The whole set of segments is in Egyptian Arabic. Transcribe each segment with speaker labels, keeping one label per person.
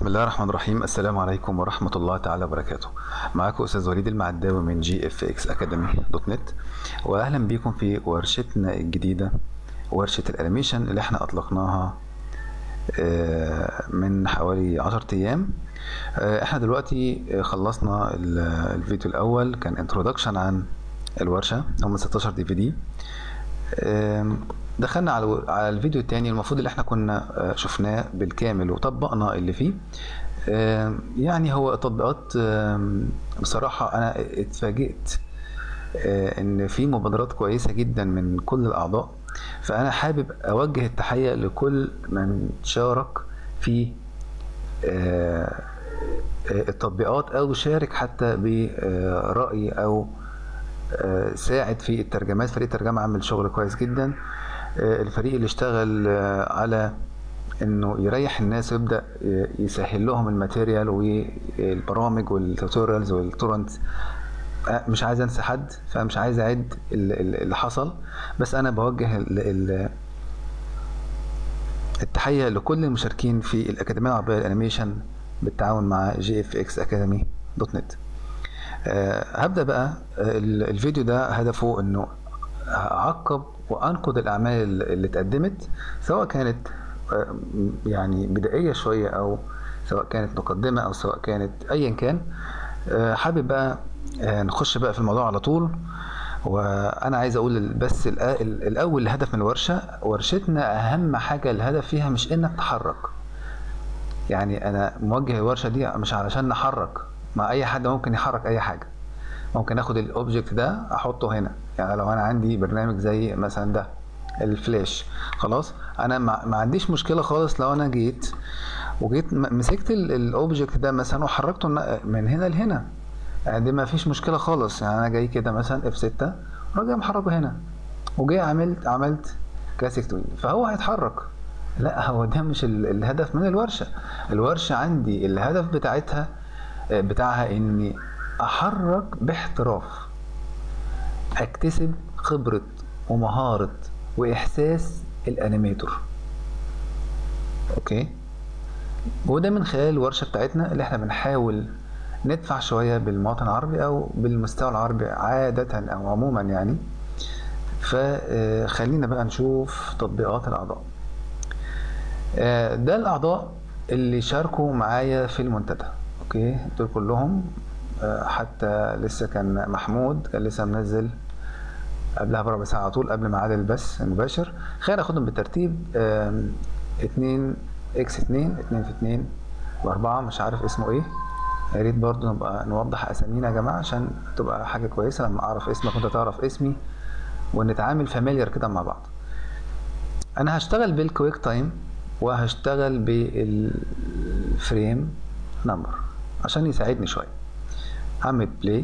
Speaker 1: بسم الله الرحمن الرحيم السلام عليكم ورحمة الله تعالى وبركاته معاكم أستاذ وليد المعداوي من جي اف اكس اكاديمي دوت نت وأهلا بيكم في ورشتنا الجديدة ورشة الانيميشن اللي احنا أطلقناها آه، من حوالي عشرة أيام آه، احنا دلوقتي خلصنا ال- الفيديو الأول كان انترودكشن عن الورشة هم 16 دي في دي آم، دخلنا على على الفيديو التاني المفروض اللي احنا كنا آه، شفناه بالكامل وطبقنا اللي فيه آم، يعني هو تطبيقات آم، بصراحة أنا اتفاجئت آه، إن في مبادرات كويسة جدا من كل الأعضاء فأنا حابب أوجه التحية لكل من شارك في آه، آه، التطبيقات أو شارك حتى برأي أو آه، ساعد في الترجمات فريق الترجمة عمل شغل كويس جدا آه، الفريق اللي اشتغل آه، على انه يريح الناس ويبدا ي- يسهل لهم الماتيريال والبرامج والتوتوريالز والتورنت آه، مش عايز انسى حد فمش عايز اعد ال- ال- اللي حصل بس انا بوجه ال- ال- التحيه لكل المشاركين في الاكاديميه العربيه للانيميشن بالتعاون مع جي اف اكس اكاديمي دوت نت آه، هبدأ بقى آه، ال- الفيديو ده هدفه انه اعقب وانقد الاعمال اللي اتقدمت سواء كانت آه، م- يعني بدائية شوية او سواء كانت مقدمة او سواء كانت ايا كان آه، حابب بقى آه، نخش بقى في الموضوع على طول وانا عايز اقول ال- بس الأ- ال- الاول الهدف من الورشة ورشتنا اهم حاجة الهدف فيها مش انك تحرك يعني انا موجه الورشه دي مش علشان نحرك ما اي حد ممكن يحرك اي حاجه ممكن اخد الاوبجكت ده احطه هنا يعني لو انا عندي برنامج زي مثلا ده الفلاش خلاص انا ما, ما عنديش مشكله خالص لو انا جيت وجيت م- مسكت الاوبجكت ده مثلا وحركته ن- من هنا لهنا يعني دي ما فيش مشكله خالص يعني انا جاي كده مثلا اف 6 وراجع محركه هنا وجاي عملت عملت كلاسيك توين فهو هيتحرك لا هو ده مش ال- الهدف من الورشة الورشة عندي الهدف بتاعتها آه، بتاعها اني احرك باحتراف اكتسب خبرة ومهارة واحساس الانيميتور اوكي وده من خلال الورشة بتاعتنا اللي احنا بنحاول ندفع شوية بالمواطن العربي او بالمستوى العربي عادة او عموما يعني فخلينا بقى نشوف تطبيقات الاعضاء آه، ده الاعضاء اللي شاركوا معايا في المنتدى اوكي دول كلهم آه، حتى لسه كان محمود كان لسه منزل قبلها بربع ساعه على طول قبل ميعاد البث المباشر خلينا ناخدهم بالترتيب آم، اتنين اكس اتنين اتنين في اتنين واربعة مش عارف اسمه ايه يا ريت برضه نبقى نوضح اسامينا يا جماعه عشان تبقى حاجه كويسه لما اعرف اسمك وانت تعرف اسمي ونتعامل فاميليار كده مع بعض انا هشتغل بالكويك تايم وهشتغل بالفريم نمبر عشان يساعدني شويه هعمل بلاي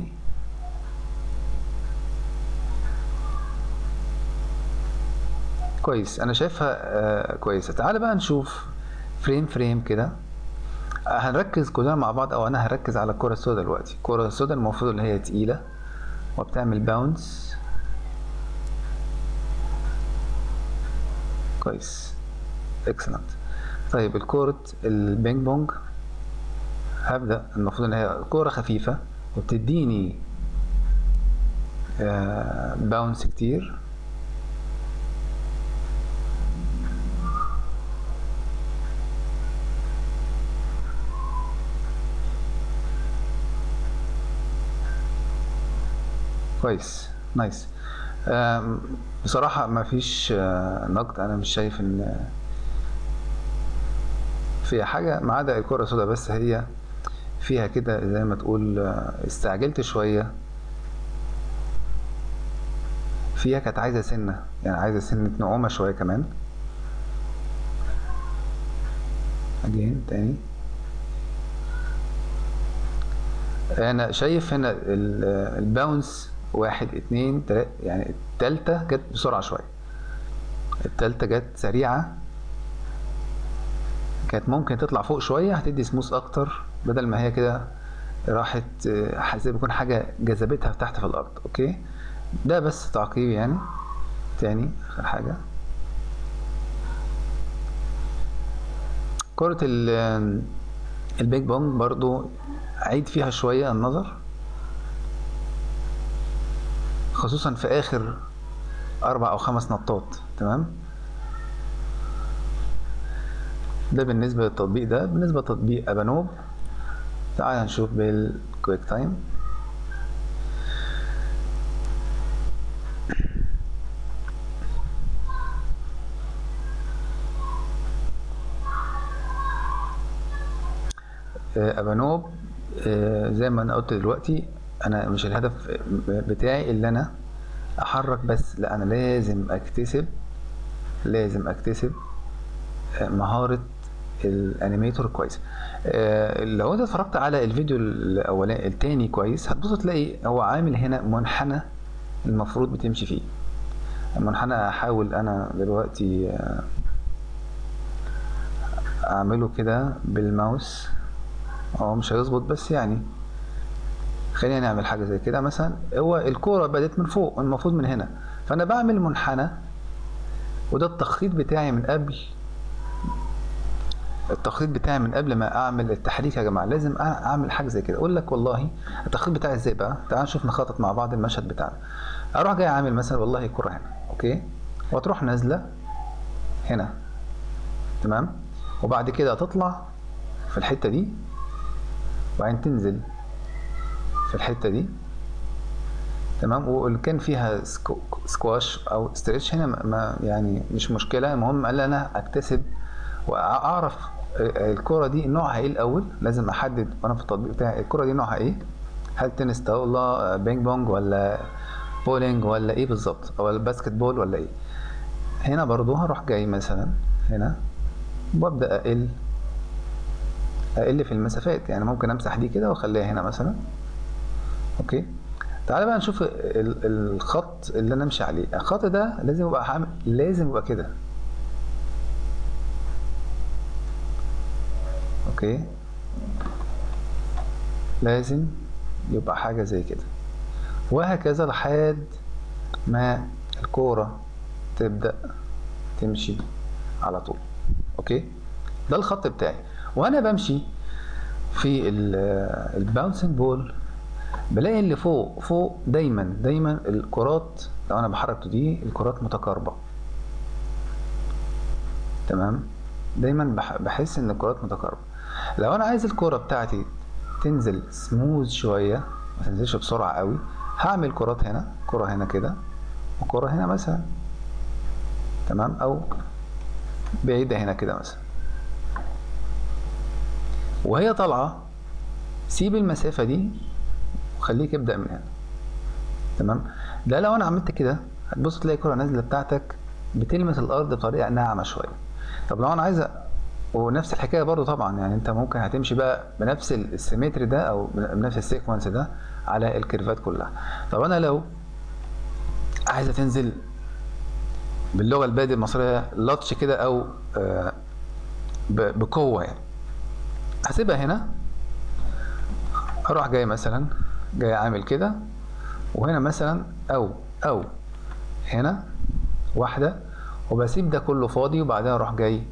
Speaker 1: كويس انا شايفها آه كويسه تعال بقى نشوف فريم فريم كده آه، هنركز كلنا مع بعض او انا هركز على الكره السوداء دلوقتي الكره السوداء المفروض اللي هي تقيله وبتعمل باونس كويس اكسلنت طيب الكورة البينج بونج هبدأ المفروض ان هي كورة خفيفة وبتديني آه، باونس كتير كويس نايس آم، بصراحة ما فيش آه، نقد أنا مش شايف إن فيها حاجة ما عدا الكرة السوداء بس هي فيها كده زي ما تقول آه، استعجلت شوية فيها كانت عايزة سنة يعني عايزة سنة نعومة شوية كمان أجين تاني انا شايف هنا ال- الباونس واحد اتنين تلاتة يعني التالتة جت بسرعة شوية التالتة جت سريعة كانت ممكن تطلع فوق شوية هتدي سموث أكتر بدل ما هي كده راحت آه، زي بيكون حاجة جذبتها تحت في الأرض أوكي ده بس تعقيب يعني تاني آخر حاجة كرة ال البيج بونج برضو عيد فيها شوية النظر خصوصا في اخر اربع او خمس نطات تمام ده بالنسبة للتطبيق ده بالنسبة لتطبيق ابانوب تعال نشوف بالكويك تايم ابانوب زي ما انا قلت دلوقتي انا مش الهدف بتاعي اللي انا احرك بس لا انا لازم اكتسب لازم اكتسب مهارة الانيميتور كويس لو انت اتفرجت على الفيديو الاولاني التاني كويس هتبص تلاقي هو عامل هنا منحنى المفروض بتمشي فيه المنحنى هحاول انا دلوقتي اعمله كده بالماوس هو مش هيظبط بس يعني خلينا نعمل حاجه زي كده مثلا هو الكوره بدات من فوق المفروض من هنا فانا بعمل منحنى وده التخطيط بتاعي من قبل التخطيط بتاعي من قبل ما اعمل التحريك يا جماعه لازم اعمل حاجه زي كده اقول لك والله التخطيط بتاعي ازاي بقى تعال نشوف نخطط مع بعض المشهد بتاعنا اروح جاي عامل مثلا والله الكره هنا اوكي وتروح نازله هنا تمام وبعد كده تطلع في الحته دي وبعدين تنزل في الحته دي تمام واللي كان فيها سكو سكواش او ستريتش هنا ما يعني مش مشكله المهم قال انا اكتسب واعرف الكره دي نوعها ايه الاول لازم احدد وانا في التطبيق بتاعي الكره دي نوعها ايه هل تنس طاوله بينج بونج ولا بولينج ولا ايه بالظبط او الباسكت بول ولا ايه هنا برضو هروح جاي مثلا هنا وابدا اقل اقل في المسافات يعني ممكن امسح دي كده واخليها هنا مثلا اوكي تعالى بقى نشوف الخط اللي انا امشي عليه الخط ده لازم يبقى عامل لازم يبقى كده اوكي لازم يبقى حاجة زي كده وهكذا لحد ما الكورة تبدأ تمشي على طول اوكي ده الخط بتاعي وانا بمشي في الباونسنج بول بلاقي اللي فوق فوق دايما دايما الكرات لو انا بحرك دي الكرات متقاربه تمام دايما بحس ان الكرات متقاربه لو انا عايز الكره بتاعتي تنزل سموز شويه ما تنزلش بسرعه قوي هعمل كرات هنا كره هنا كده وكره هنا مثلا تمام او بعيده هنا كده مثلا وهي طالعه سيب المسافه دي وخليك ابدا من هنا تمام ده لو انا عملت كده هتبص تلاقي الكره نازله بتاعتك بتلمس الارض بطريقه ناعمه شويه طب لو انا عايز ونفس الحكايه برضو طبعا يعني انت ممكن هتمشي بقى بنفس السيمتري ده او بنفس السيكونس ده على الكيرفات كلها طب انا لو عايزه تنزل باللغه البادئه المصريه لطش كده او آه بقوه يعني هسيبها هنا اروح جاي مثلا جاي عامل كده وهنا مثلا او او هنا واحده وبسيب ده كله فاضي وبعدين اروح جاي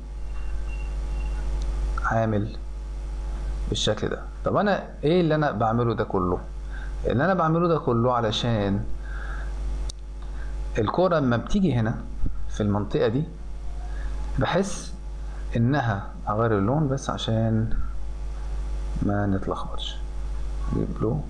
Speaker 1: عامل بالشكل ده طب انا ايه اللي انا بعمله ده كله اللي انا بعمله ده كله علشان الكرة لما بتيجي هنا في المنطقة دي بحس انها اغير اللون بس عشان ما نتلخبطش اجيب بلو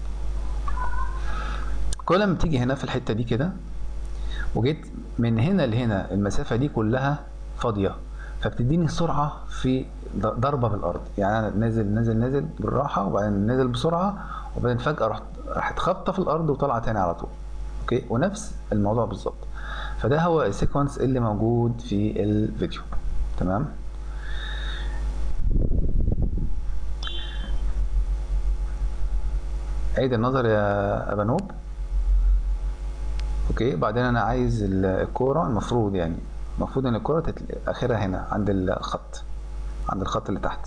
Speaker 1: كل ما بتيجي هنا في الحتة دي كده وجيت من هنا لهنا المسافة دي كلها فاضية فبتديني سرعة في ضربة بالأرض يعني أنا نازل نازل نازل بالراحة وبعدين نازل بسرعة وبعدين فجأة رحت راحت خابطة في الأرض وطالعة تاني على طول أوكي ونفس الموضوع بالظبط فده هو السيكونس اللي موجود في الفيديو تمام عيد النظر يا أبانوب اوكي بعدين انا عايز الكوره المفروض يعني المفروض ان الكوره تتل... اخرها هنا عند الخط عند الخط اللي تحت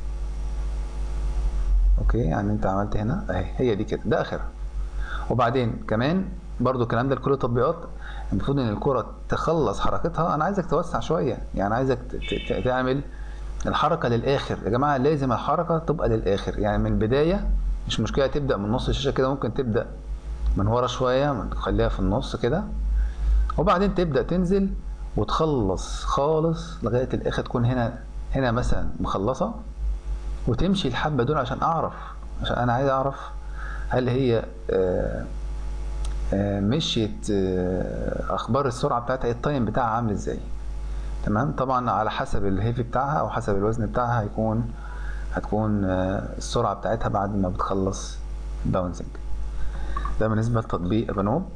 Speaker 1: اوكي يعني انت عملت هنا اهي هي دي كده ده اخرها وبعدين كمان برضو الكلام ده لكل التطبيقات المفروض ان الكوره تخلص حركتها انا عايزك توسع شويه يعني عايزك ت... ت... تعمل الحركه للاخر يا جماعه لازم الحركه تبقى للاخر يعني من البدايه مش مشكله تبدا من نص الشاشه كده ممكن تبدا من ورا شويه تخليها في النص كده وبعدين تبدا تنزل وتخلص خالص لغايه الاخر تكون هنا هنا مثلا مخلصه وتمشي الحبه دول عشان اعرف عشان انا عايز اعرف هل هي آه، آه، مشيت آه، اخبار السرعه بتاعتها ايه التايم بتاعها عامل ازاي تمام طبعا على حسب الهيفي بتاعها او حسب الوزن بتاعها هيكون هتكون آه، السرعه بتاعتها بعد ما بتخلص باونسنج ده بالنسبه لتطبيق بنوب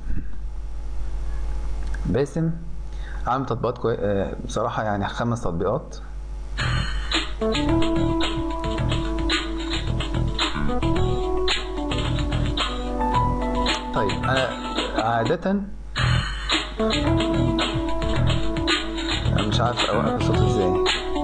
Speaker 1: باسم عامل تطبيقات كوي... آه، بصراحه يعني خمس تطبيقات طيب انا عادة انا مش عارف اوقف الصوت ازاي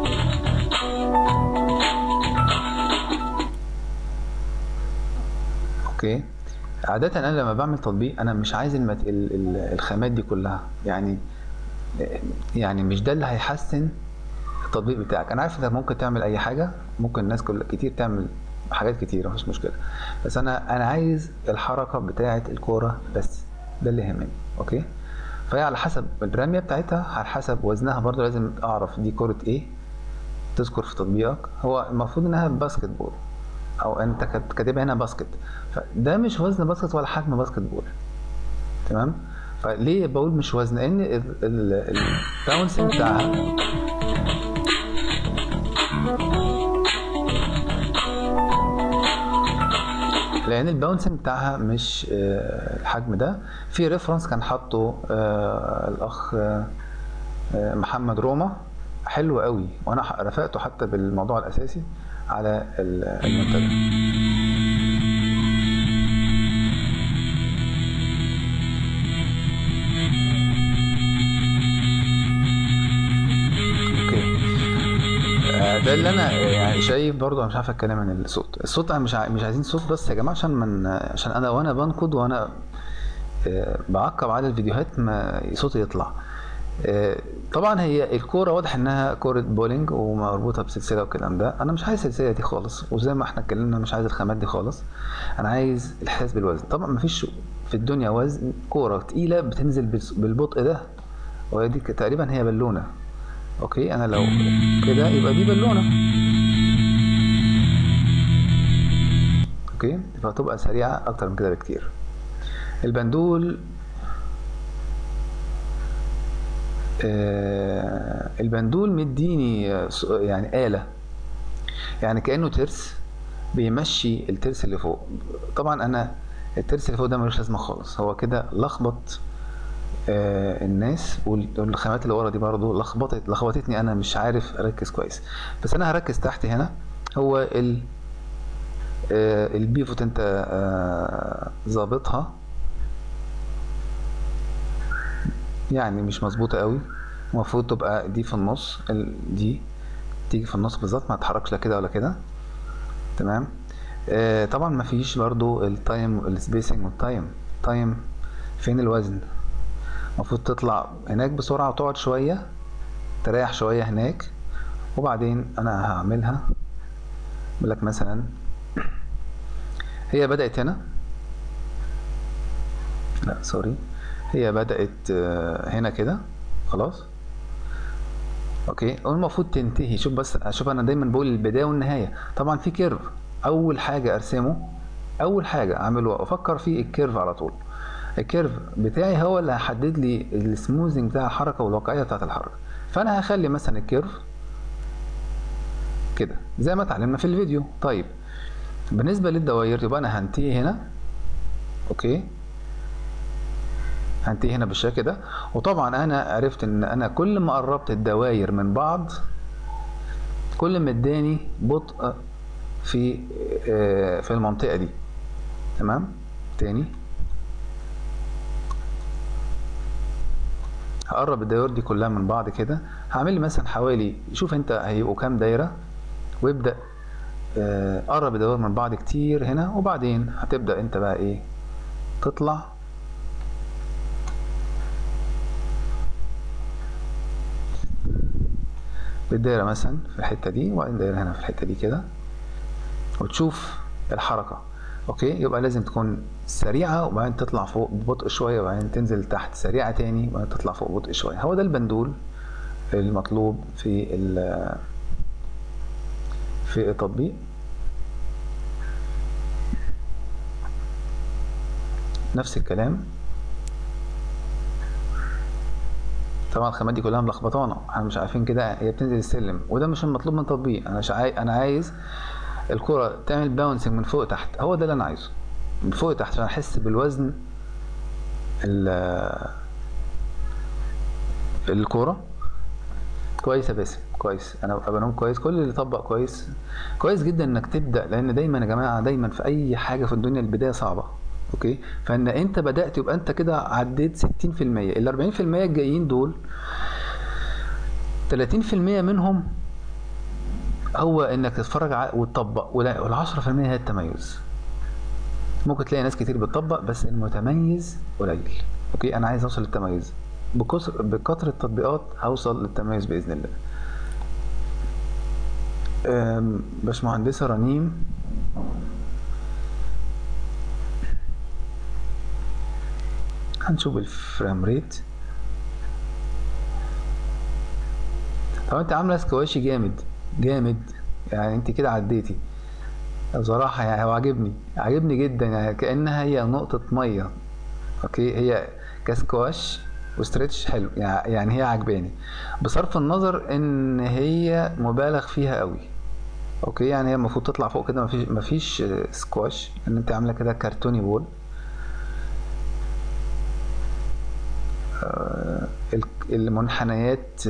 Speaker 1: اوكي عادة انا لما بعمل تطبيق انا مش عايز المت... ال... ال... الخامات دي كلها يعني يعني مش ده اللي هيحسن التطبيق بتاعك انا عارف انك ممكن تعمل اي حاجة ممكن الناس كل كتير تعمل حاجات كتير مفيش مشكلة بس انا انا عايز الحركة بتاعة الكورة بس ده اللي يهمني اوكي فهي على حسب الرمية بتاعتها على حسب وزنها برضو لازم اعرف دي كرة ايه تذكر في تطبيقك هو المفروض انها باسكت بول او انت كات- كاتبها هنا باسكت فده مش وزن باسكت ولا حجم باسكت بول تمام فليه بقول مش وزن لان الباونسنج بتاعها لان الباونسنج بتاعها مش آه، الحجم ده في ريفرنس كان حاطه آه، الاخ آه، آه، محمد روما حلو قوي وانا ح- رفقته حتى بالموضوع الاساسي على ال- المنتدى اوكي آه، ده اللي انا آه، يعني شايف برضه انا مش عارف اتكلم عن الصوت الصوت انا مش ع- مش عايزين صوت بس يا جماعه عشان من عشان انا وانا بنقد وانا آه، بعقب على الفيديوهات ما صوتي يطلع آه، طبعا هي الكوره واضح انها كوره بولينج ومربوطه بسلسله والكلام ده انا مش عايز السلسله دي خالص وزي ما احنا اتكلمنا مش عايز الخامات دي خالص انا عايز الاحساس بالوزن طبعا مفيش في الدنيا وزن كوره تقيله بتنزل بالس- بالبطء ده وهي دي ك- تقريبا هي بالونه اوكي انا لو كده يبقى دي بالونه اوكي فتبقى سريعه اكتر من كده بكتير البندول آه، البندول مديني آه، س- يعني آلة يعني كأنه ترس بيمشي الترس اللي فوق طبعا انا الترس اللي فوق ده ملوش لازمة خالص هو كده لخبط آه، الناس وال- والخامات اللي ورا دي برضه لخبطت لخبطتني انا مش عارف اركز كويس بس انا هركز تحت هنا هو ال آه، البيفوت انت آه، ظابطها يعني مش مظبوطة قوي المفروض تبقى دي في النص ال- دي تيجي في النص بالظبط ما تتحركش لا كده ولا كده تمام آه طبعا ما فيش برضو التايم السبيسنج والتايم تايم فين الوزن المفروض تطلع هناك بسرعة وتقعد شوية تريح شوية هناك وبعدين انا هعملها اقول لك مثلا هي بدأت هنا لا سوري هي بدأت آه، هنا كده خلاص اوكي والمفروض تنتهي شوف بس شوف انا دايما بقول البدايه والنهايه طبعا في كيرف اول حاجه ارسمه اول حاجه اعمله افكر في الكيرف على طول الكيرف بتاعي هو اللي هيحدد لي السموزنج بتاع الحركه والواقعيه بتاعت الحركه فانا هخلي مثلا الكيرف كده زي ما اتعلمنا في الفيديو طيب بالنسبه للدوائر يبقى انا هنتهي هنا اوكي هنتهي هنا بالشكل ده وطبعا انا عرفت ان انا كل ما قربت الدوائر من بعض كل ما اداني بطء في آه، في المنطقه دي تمام تاني هقرب الدوائر دي كلها من بعض كده هعمل لي مثلا حوالي شوف انت هيبقوا كام دايره وابدا آه، قرب الدوائر من بعض كتير هنا وبعدين هتبدا انت بقى ايه تطلع بالدايره مثلا في الحته دي وبعدين دايره هنا في الحته دي كده وتشوف الحركه اوكي يبقى لازم تكون سريعه وبعدين تطلع فوق ببطء شويه وبعدين تنزل تحت سريعه تاني وبعدين تطلع فوق ببطء شويه هو ده البندول المطلوب في في التطبيق نفس الكلام طبعا الخامات دي كلها ملخبطانه احنا مش عارفين كده هي بتنزل السلم وده مش المطلوب من التطبيق انا مش عاي... انا عايز الكره تعمل باونسنج من فوق تحت هو ده اللي انا عايزه من فوق تحت عشان احس بالوزن الكوره كويس يا باسم كويس انا بنوم كويس كل اللي طبق كويس كويس جدا انك تبدا لان دايما يا جماعه دايما في اي حاجه في الدنيا البدايه صعبه اوكي فان انت بدات يبقى انت كده عديت 60% ال 40% الجايين دول 30% منهم هو انك تتفرج وتطبق وال 10% هي التميز ممكن تلاقي ناس كتير بتطبق بس المتميز قليل اوكي انا عايز اوصل للتميز بكثر بكثره التطبيقات هوصل للتميز باذن الله باشمهندسه رنيم هنشوف الفريم ريت طب انت عامله سكواشي جامد جامد يعني انت كده عديتي بصراحه يعني هو عاجبني عاجبني جدا يعني كانها هي نقطه ميه اوكي هي كسكواش وستريتش حلو يعني هي عجباني بصرف النظر ان هي مبالغ فيها قوي اوكي يعني هي المفروض تطلع فوق كده مفيش مفيش سكواش ان انت عامله كده كرتوني بول المنحنيات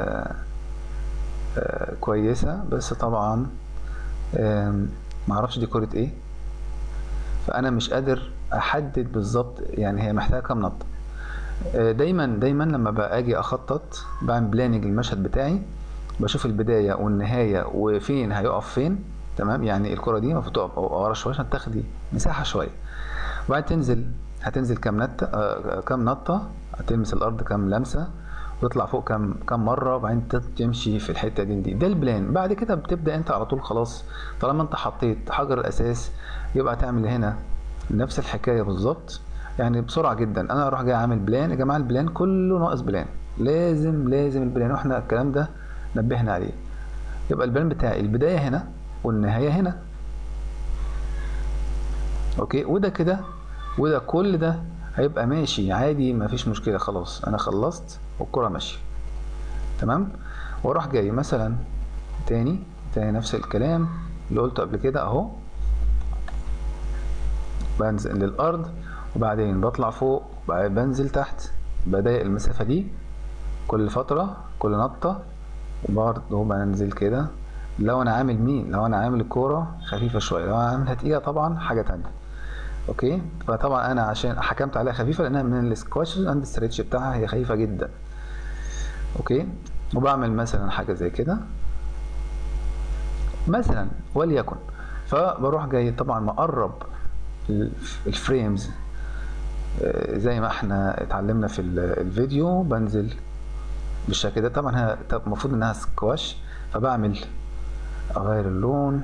Speaker 1: كويسة بس طبعا معرفش دي كرة ايه فانا مش قادر احدد بالظبط يعني هي محتاجة كام نطة دايما دايما لما باجي اخطط بعمل بلاننج المشهد بتاعي بشوف البداية والنهاية وفين هيقف فين تمام يعني الكرة دي المفروض تقف ورا شوية عشان تاخدي مساحة شوية وبعدين تنزل هتنزل كام نطة آه كام نطة هتلمس الارض كام لمسة وتطلع فوق كام كام مره وبعدين تمشي في الحته دي دي ده البلان بعد كده بتبدا انت على طول خلاص طالما انت حطيت حجر الاساس يبقى تعمل هنا نفس الحكايه بالظبط يعني بسرعه جدا انا اروح جاي عامل بلان يا جماعه البلان كله ناقص بلان لازم لازم البلان واحنا الكلام ده نبهنا عليه يبقى البلان بتاعي البدايه هنا والنهايه هنا اوكي وده كده وده كل ده هيبقى ماشي عادي مفيش مشكله خلاص انا خلصت والكره ماشيه تمام واروح جاي مثلا تاني تاني نفس الكلام اللي قلته قبل كده اهو بنزل للارض وبعدين بطلع فوق وبعدين بنزل تحت بضايق المسافه دي كل فتره كل نطه وبرضه بنزل كده لو انا عامل مين لو انا عامل الكوره خفيفه شويه لو انا عاملها تقيله طبعا حاجه تانية اوكي فطبعا انا عشان حكمت عليها خفيفه لانها من السكواتش اند ستريتش بتاعها هي خفيفه جدا اوكي وبعمل مثلا حاجه زي كده مثلا وليكن فبروح جاي طبعا مقرب الفريمز زي ما احنا اتعلمنا في الفيديو بنزل بالشكل ده طبعا المفروض انها سكواش فبعمل اغير اللون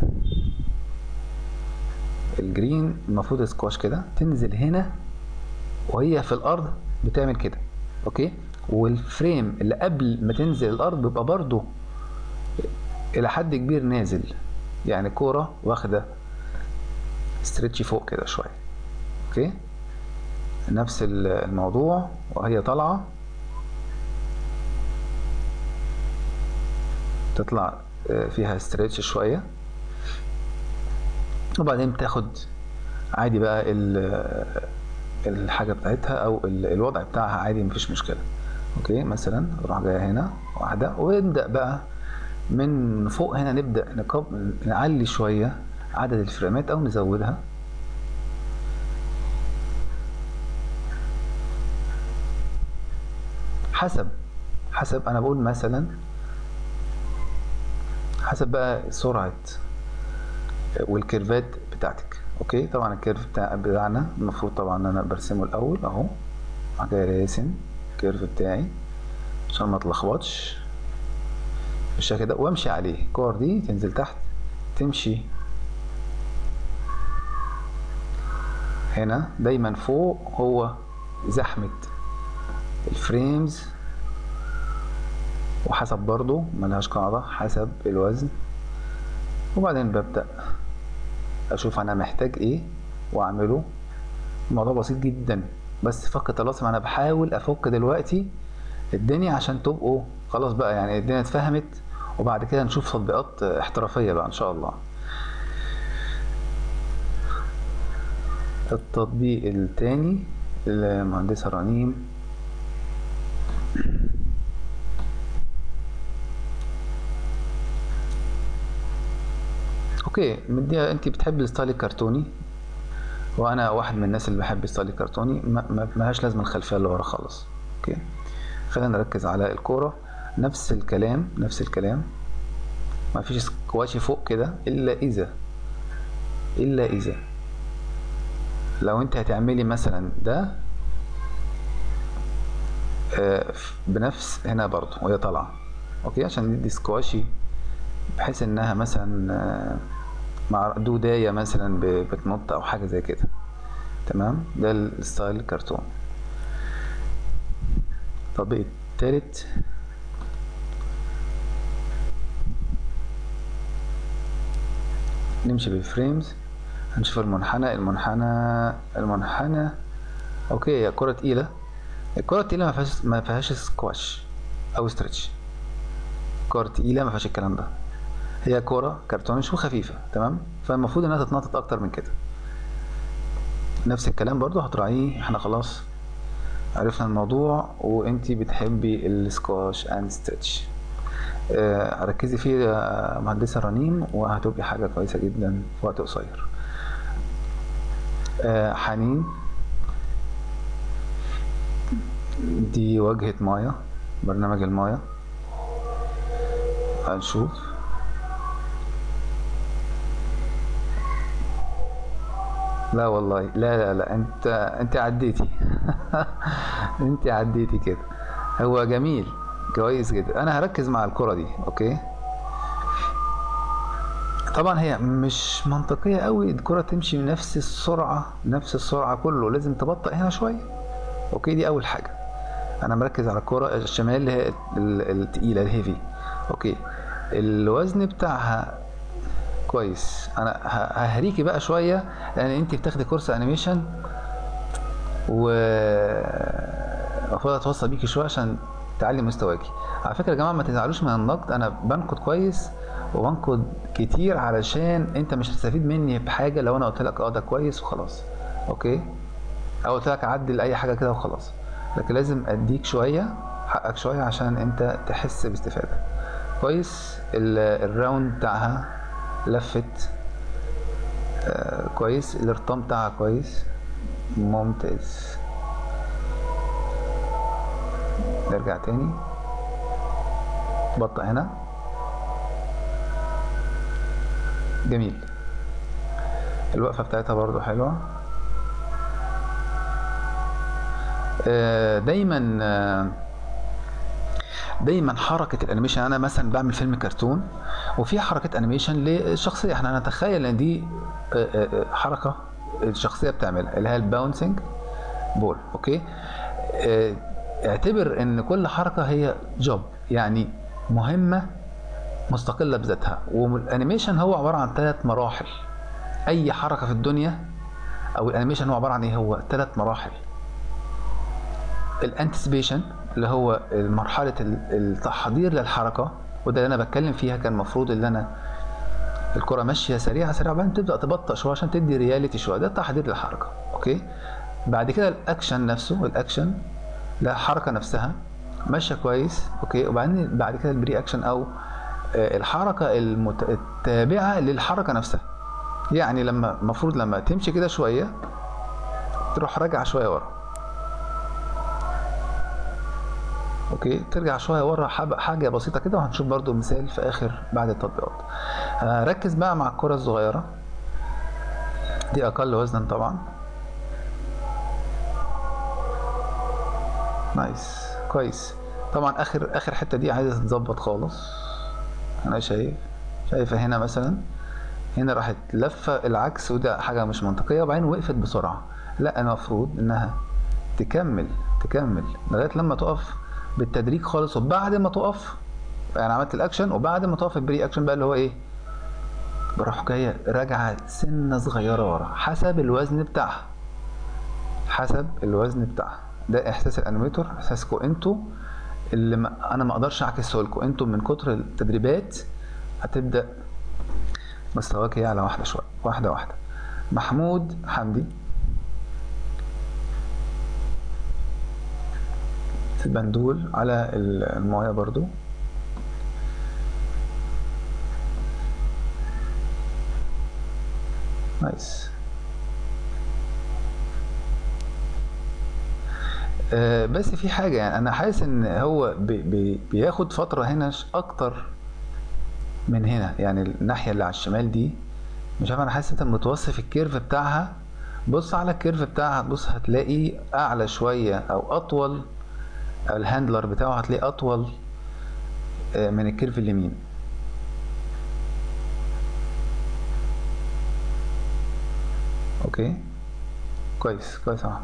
Speaker 1: الجرين المفروض سكواش كده تنزل هنا وهي في الارض بتعمل كده اوكي والفريم اللي قبل ما تنزل الارض بيبقى برضو الى حد كبير نازل يعني كوره واخده ستريتشي فوق كده شويه اوكي نفس الموضوع وهي طالعه تطلع فيها ستريتش شويه وبعدين بتاخد عادي بقى الحاجه بتاعتها او الوضع بتاعها عادي مفيش مشكله اوكي مثلا اروح جايه هنا واحده ونبدا بقى من فوق هنا نبدا نقب... نعلي شويه عدد الفريمات او نزودها حسب حسب انا بقول مثلا حسب بقى سرعه والكيرفات بتاعتك اوكي طبعا الكيرف بتاع بتاعنا المفروض طبعا ان انا برسمه الاول اهو جاي راسم الكيرف بتاعي عشان ما اتلخبطش بالشكل ده وامشي عليه الكور دي تنزل تحت تمشي هنا دايما فوق هو زحمة الفريمز وحسب برضو ملهاش قاعدة حسب الوزن وبعدين ببدأ أشوف أنا محتاج إيه وأعمله الموضوع بسيط جدا بس فك الطلاسم أنا بحاول أفك دلوقتي الدنيا عشان تبقوا خلاص بقى يعني الدنيا اتفهمت وبعد كده نشوف تطبيقات احترافية بقى إن شاء الله التطبيق التاني المهندسة رنيم اوكي مديها انت بتحب الستايل الكرتوني وانا واحد من الناس اللي بحب الستايل الكرتوني ما لهاش لازمه الخلفيه اللي ورا خالص اوكي خلينا نركز على الكوره نفس الكلام نفس الكلام ما فيش سكواشي فوق كده الا اذا الا اذا لو انت هتعملي مثلا ده بنفس هنا برضو وهي طالعه اوكي عشان ندي سكواشي بحيث انها مثلا مع دودايه مثلا بتنط او حاجه زي كده تمام ده الستايل الكرتون التطبيق التالت نمشي بالفريمز هنشوف المنحنى المنحنى المنحنى اوكي هي كرة تقيلة الكرة التقيلة ما فيهاش ما فيهاش سكواش او ستريتش كرة تقيلة ما فيهاش الكلام ده هي كرة كرتونش وخفيفة تمام فالمفروض انها تتنطط اكتر من كده نفس الكلام برضو هتراعيه احنا خلاص عرفنا الموضوع وانتي بتحبي السكواش اند ستريتش آه ركزي فيه يا مهندسة رنيم وهتبقي حاجة كويسة جدا في وقت قصير آه حنين دي واجهة مايا برنامج المايا هنشوف لا والله لا لا لا انت انت عديتي انت عديتي كده هو جميل كويس جدا انا هركز مع الكرة دي اوكي طبعا هي مش منطقية قوي الكرة تمشي بنفس السرعة نفس السرعة كله لازم تبطئ هنا شوية اوكي دي اول حاجة انا مركز على الكرة الشمال اللي هي التقيلة الهيفي اوكي الوزن بتاعها كويس انا ههريكي بقى شويه لان انت بتاخدي كورس انيميشن و المفروض اتوصل بيكي شويه عشان تعلي مستواكي على فكره يا جماعه ما تزعلوش من النقد انا بنقد كويس وبنقد كتير علشان انت مش هتستفيد مني بحاجه لو انا قلت لك اه ده كويس وخلاص اوكي او قلت لك عدل اي حاجه كده وخلاص لكن لازم اديك شويه حقك شويه عشان انت تحس باستفاده كويس الراوند بتاعها لفت آه كويس الارتام بتاعها كويس ممتاز نرجع تاني بطأ هنا جميل الوقفة بتاعتها برضو حلوة آه دايما آه دايما حركه الانيميشن انا مثلا بعمل فيلم كرتون وفي حركات انيميشن للشخصيه احنا نتخيل ان دي حركه الشخصيه بتعملها اللي هي الباونسنج بول اوكي اعتبر ان كل حركه هي جوب يعني مهمه مستقله بذاتها والانيميشن هو عباره عن ثلاث مراحل اي حركه في الدنيا او الانيميشن هو عباره عن ايه هو ثلاث مراحل الانتسبيشن اللي هو مرحله التحضير للحركه وده اللي انا بتكلم فيها كان المفروض ان انا الكره ماشيه سريعه سريعه وبعدين تبدا تبطأ شويه عشان تدي رياليتي شويه ده تحضير للحركه اوكي بعد كده الاكشن نفسه الاكشن الحركه نفسها ماشيه كويس اوكي وبعدين بعد كده البري اكشن او الحركه المت... التابعه للحركه نفسها يعني لما المفروض لما تمشي كده شويه تروح راجعه شويه ورا اوكي ترجع شويه ورا حاجه بسيطه كده وهنشوف برضو مثال في اخر بعد التطبيقات ركز بقى مع الكره الصغيره دي اقل وزنا طبعا نايس كويس طبعا اخر اخر حته دي عايزه تتظبط خالص انا شايف شايفه هنا مثلا هنا راحت لفه العكس وده حاجه مش منطقيه وبعدين وقفت بسرعه لا انا المفروض انها تكمل تكمل لغايه لما تقف بالتدريج خالص وبعد ما تقف يعني عملت الاكشن وبعد ما تقف البري اكشن بقى اللي هو ايه بروح جايه راجعه سنه صغيره ورا حسب الوزن بتاعها حسب الوزن بتاعها ده احساس الانيميتور احساسكم انتوا اللي ما انا ما اقدرش اعكسه لكم انتوا من كتر التدريبات هتبدا مستواك يعلى واحده شويه واحده واحده محمود حمدي البندول على المايه برضو نايس آه بس في حاجة يعني أنا حاسس إن هو بي بي بياخد فترة هنا أكتر من هنا يعني الناحية اللي على الشمال دي مش عارف أنا حاسس أنت متوصف الكيرف بتاعها بص على الكيرف بتاعها بص هتلاقي أعلى شوية أو أطول أو الهاندلر بتاعه هتلاقيه أطول آه من الكيرف اليمين اوكي كويس كويس يا احمد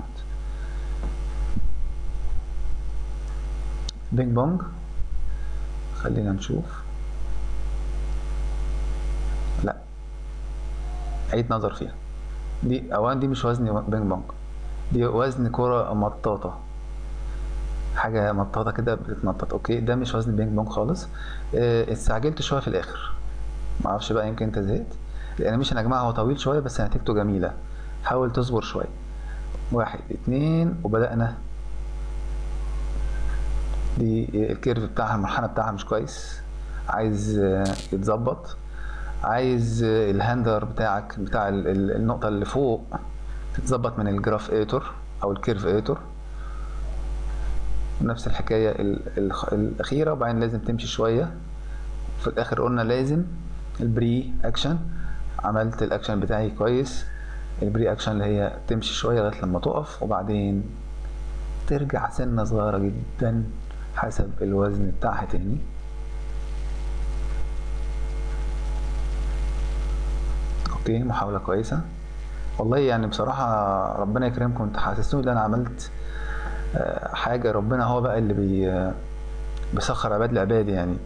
Speaker 1: بينج بونج خلينا نشوف لا عيد نظر فيها دي اولا دي مش وزن بينج بونج دي وزن كرة مطاطة حاجة مطاطة كده بتتنطط اوكي ده مش وزن بينج بونج خالص اه استعجلت شوية في الاخر معرفش بقى يمكن انت زهقت الانيميشن يا جماعة هو طويل شوية بس نتيجته جميلة حاول تصبر شوية واحد اتنين وبدأنا دي الكيرف بتاعها المنحنى بتاعها مش كويس عايز يتظبط عايز الهاندلر بتاعك بتاع النقطة اللي فوق تتظبط من الجراف ايتور او الكيرف ايتور نفس الحكاية الأخيرة وبعدين لازم تمشي شوية في الآخر قلنا لازم البري أكشن عملت الأكشن بتاعي كويس البري أكشن اللي هي تمشي شوية لغاية لما تقف وبعدين ترجع سنة صغيرة جدا حسب الوزن بتاعها تاني اوكي محاولة كويسة والله يعني بصراحة ربنا يكرمكم انت حاسسوني ان انا عملت حاجة ربنا هو بقى اللي بي بيسخر عباد العباد يعني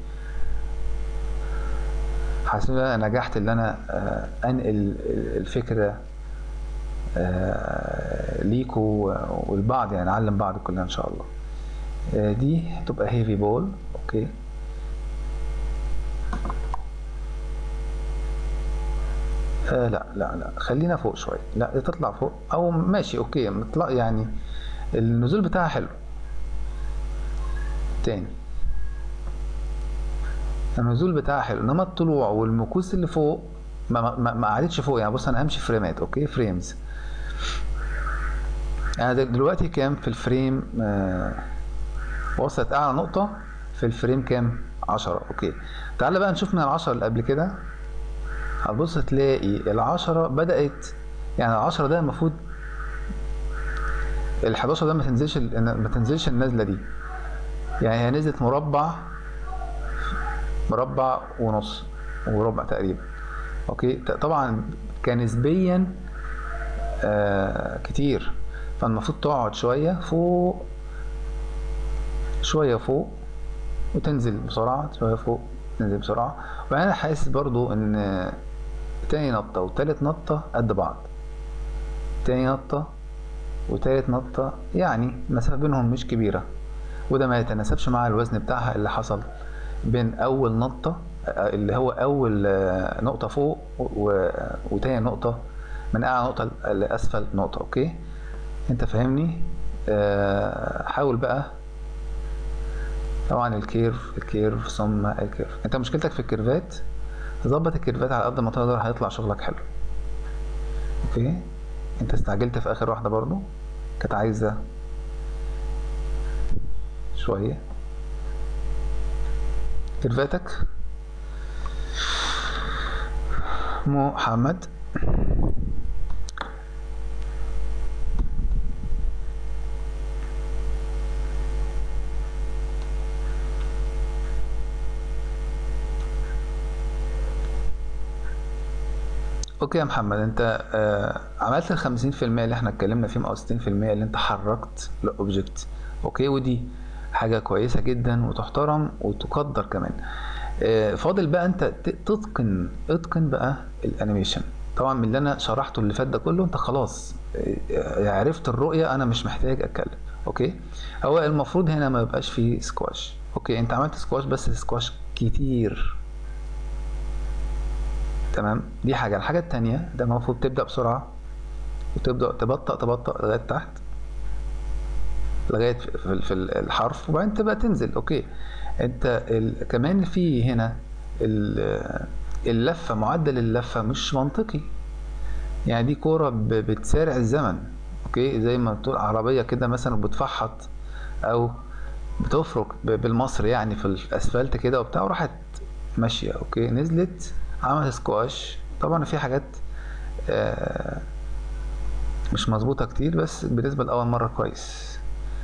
Speaker 1: حاسس ان انا نجحت ان انا انقل الفكرة ليكوا والبعض يعني نعلم بعض كلنا ان شاء الله دي هتبقى هيفي بول اوكي آه لا لا لا خلينا فوق شويه لا تطلع فوق او ماشي اوكي مطلع يعني النزول بتاعها حلو تاني النزول بتاعها حلو انما الطلوع والمكوس اللي فوق ما ما, ما قعدتش فوق يعني بص انا همشي فريمات اوكي فريمز انا دلوقتي كام في الفريم آه وصلت اعلى نقطة في الفريم كام عشرة اوكي تعال بقى نشوف من العشرة اللي قبل كده هتبص تلاقي العشرة بدأت يعني العشرة ده المفروض ال11 ده ما تنزلش ما تنزلش النزلة دي يعني هي نزلت مربع مربع ونص وربع تقريبا اوكي طبعا كنسبيا آه كتير فالمفروض تقعد شوية فوق شوية فوق وتنزل بسرعة شوية فوق تنزل بسرعة وأنا حاسس برضو إن تاني نطة وتالت نطة قد بعض تاني نطة وتالت نطة يعني المسافة بينهم مش كبيرة وده ما يتناسبش مع الوزن بتاعها اللي حصل بين أول نطة اللي هو أول نقطة فوق وتاني نقطة من أعلى نقطة لأسفل نقطة أوكي أنت فاهمني حاول بقى طبعا الكيرف الكيرف ثم الكيرف انت مشكلتك في الكيرفات ظبط الكيرفات على قد ما تقدر هيطلع شغلك حلو اوكي انت استعجلت في اخر واحده برضو كانت عايزه شويه كيرفاتك محمد اوكي يا محمد انت آه عملت ال 50% اللي احنا اتكلمنا فيهم او 60% اللي انت حركت الاوبجكت اوكي ودي حاجه كويسه جدا وتحترم وتقدر كمان آه فاضل بقى انت ت- تتقن اتقن بقى الانيميشن طبعا من اللي انا شرحته اللي فات ده كله انت خلاص آه، عرفت الرؤيه انا مش محتاج اتكلم اوكي هو المفروض هنا ما يبقاش فيه سكواش اوكي انت عملت سكواش بس سكواش كتير تمام دي حاجة الحاجة التانية ده المفروض تبدأ بسرعة وتبدأ تبطأ تبطأ لغاية تحت لغاية في, في, في الحرف وبعدين تبقى تنزل اوكي انت ال... كمان في هنا ال... اللفة معدل اللفة مش منطقي يعني دي كورة ب... بتسارع الزمن اوكي زي ما بتقول عربية كده مثلا بتفحط او بتفرك ب- بالمصري يعني في الاسفلت كده وبتاع وراحت ماشية اوكي نزلت عملت سكواش طبعا في حاجات آه، مش مظبوطة كتير بس بالنسبة لأول مرة كويس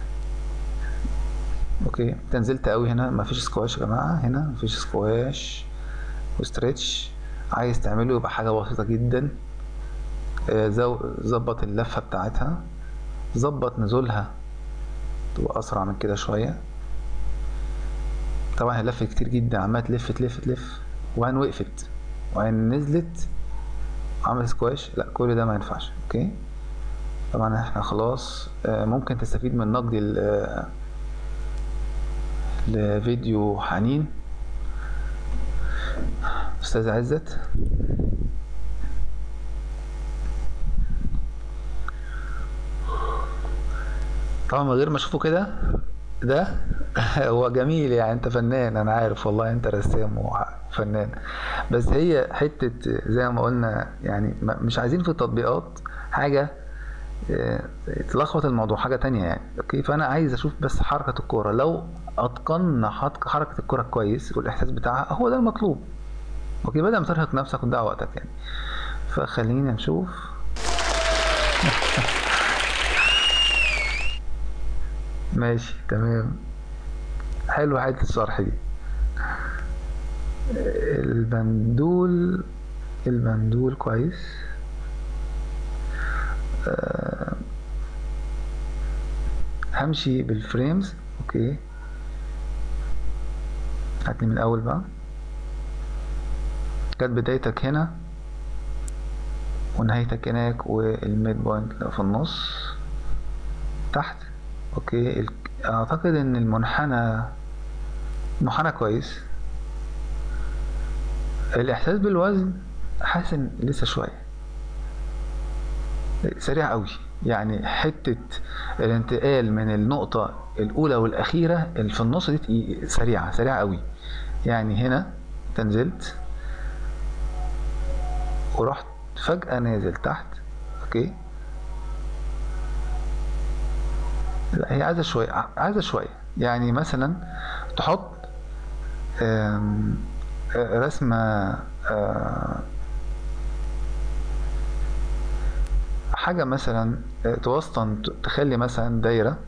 Speaker 1: اوكي انت نزلت قوي هنا مفيش سكواش يا جماعة هنا مفيش سكواش وستريتش عايز تعمله يبقى حاجة بسيطة جدا آه، زو- ظبط اللفة بتاعتها ظبط نزولها تبقى أسرع من كده شوية طبعا هي لفت كتير جدا عمالة تلف تلف تلف وبعدين وقفت وبعدين نزلت عملت سكواش لا كل ده ما ينفعش اوكي طبعا احنا خلاص آه، ممكن تستفيد من نقدي ل- آه، لفيديو حنين استاذ عزت طبعا من غير ما اشوفه كده ده هو جميل يعني انت فنان انا عارف والله انت رسام وفنان بس هي حتة زي ما قلنا يعني ما- مش عايزين في التطبيقات حاجة اه، تلخبط الموضوع حاجة تانية يعني اوكي فانا عايز اشوف بس حركة الكورة لو اتقنا حركة حركة الكورة كويس والاحساس بتاعها هو ده المطلوب اوكي بدل ما ترهق نفسك وتضيع وقتك يعني فخلينا نشوف ماشي تمام حلو حته الشرح دي البندول البندول كويس آه، همشي بالفريمز اوكي هاتني من الاول بقى كانت بدايتك هنا ونهايتك هناك والميد بوينت في النص تحت اوكي ال- اعتقد ان المنحنى المنحنى كويس الاحساس بالوزن حاسس ان لسه شويه سريع قوي يعني حته الانتقال من النقطه الاولى والاخيره اللي في النص دي تقي- سريعه سريعه قوي يعني هنا انت نزلت ورحت فجاه نازل تحت اوكي لا هي عايزه شويه ع- عايزه شويه يعني مثلا تحط آم، آه، رسمه آه، حاجه مثلا آه، توسطن ت- تخلي مثلا دايره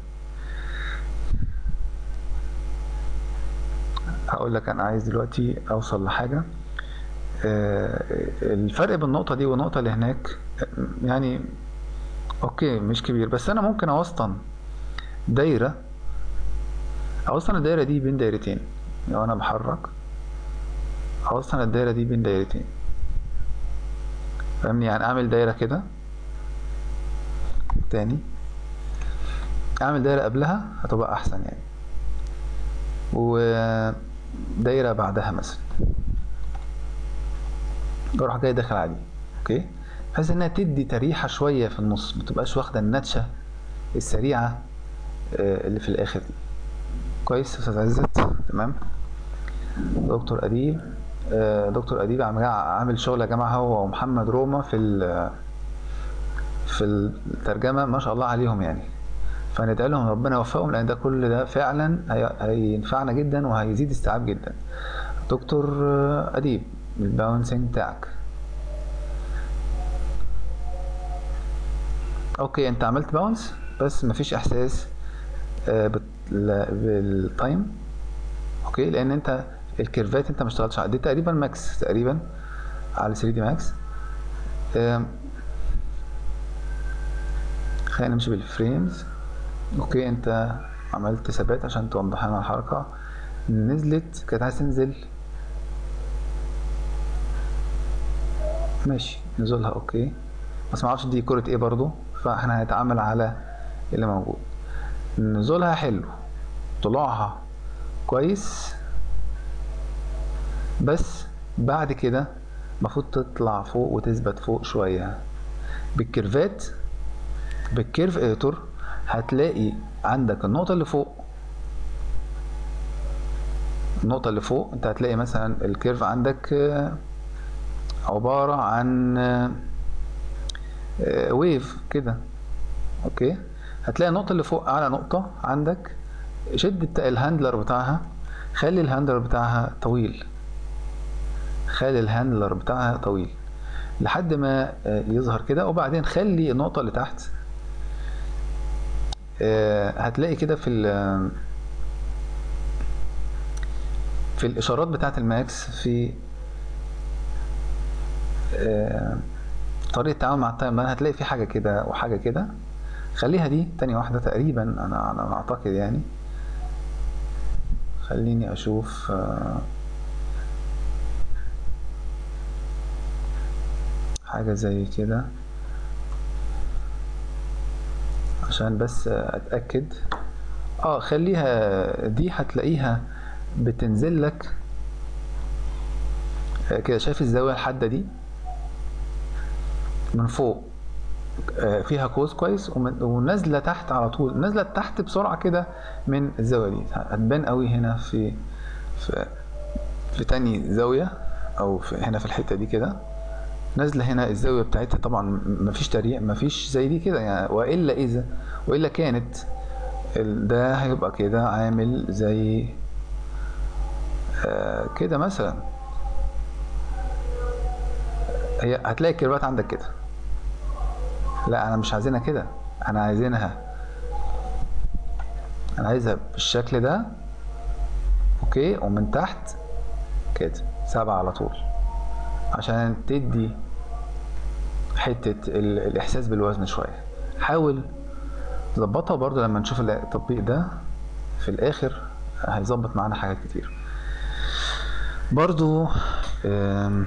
Speaker 1: هقول لك انا عايز دلوقتي اوصل لحاجه آه، الفرق بين النقطه دي والنقطه اللي هناك آه، يعني اوكي مش كبير بس انا ممكن اوسطن دايرة أوصل الدايرة دي بين دايرتين لو أنا بحرك أوصل الدايرة دي بين دايرتين فاهمني يعني أعمل دايرة كده تاني أعمل دايرة قبلها هتبقى أحسن يعني ودايرة بعدها مثلا أروح جاي داخل عادي أوكي بحيث إنها تدي تريحة شوية في النص متبقاش واخدة النتشة السريعة آه، اللي في الاخر دي كويس يا استاذ عزت تمام دكتور اديب آه، دكتور اديب عم عامل شغل يا جماعه هو ومحمد روما في ال- في الترجمه ما شاء الله عليهم يعني فندعي لهم ربنا يوفقهم لان ده كل ده فعلا هي- هينفعنا جدا وهيزيد استيعاب جدا دكتور آه، اديب الباونسنج بتاعك اوكي انت عملت باونس بس مفيش احساس آه، بت- ل- بالتايم اوكي لان انت الكيرفات انت ما اشتغلتش على دي تقريبا ماكس تقريبا على 3 دي ماكس آم، خلينا نمشي بالفريمز اوكي انت عملت ثبات عشان توضح لنا الحركة نزلت كانت عايز تنزل ماشي نزولها اوكي بس معرفش دي كرة ايه برضو فاحنا هنتعامل على اللي موجود نزولها حلو طلوعها كويس بس بعد كده المفروض تطلع فوق وتثبت فوق شوية بالكيرفات بالكيرف اديتور هتلاقي عندك النقطة اللي فوق النقطة اللي فوق انت هتلاقي مثلا الكيرف عندك آه، عبارة عن ويف كده اوكي هتلاقي النقطة اللي فوق اعلى نقطة عندك شد الت- الهاندلر بتاعها خلي الهاندلر بتاعها طويل خلي الهاندلر بتاعها طويل لحد ما آه، يظهر كده وبعدين خلي النقطة اللي تحت آه، هتلاقي كده في ال في الإشارات بتاعة الماكس في آه، طريقة التعامل مع التايم لاين هتلاقي في حاجة كده وحاجة كده خليها دي تاني واحدة تقريبا أنا أنا أعتقد يعني خليني أشوف آه، حاجة زي كده عشان بس اتاكد اه خليها دي هتلاقيها بتنزل لك آه، كده شايف الزاويه الحاده دي من فوق آه، فيها قوس كويس ومن- ونازله تحت على طول نازله تحت بسرعه كده من الزاويه دي هتبان قوي هنا في في في تاني زاويه او في هنا في الحته دي كده نازله هنا الزاويه بتاعتها طبعا م- مفيش تريق مفيش زي دي كده يعني والا اذا والا كانت ال- ده هيبقى كده عامل زي آه كده مثلا هي هتلاقي الكيرفات عندك كده لا انا مش عايزينها كده انا عايزينها انا عايزها بالشكل ده اوكي ومن تحت كده سبعة على طول عشان تدي حتة ال- الإحساس بالوزن شوية حاول تظبطها برضو لما نشوف التطبيق ده في الآخر هيظبط معانا حاجات كتير برضو آم،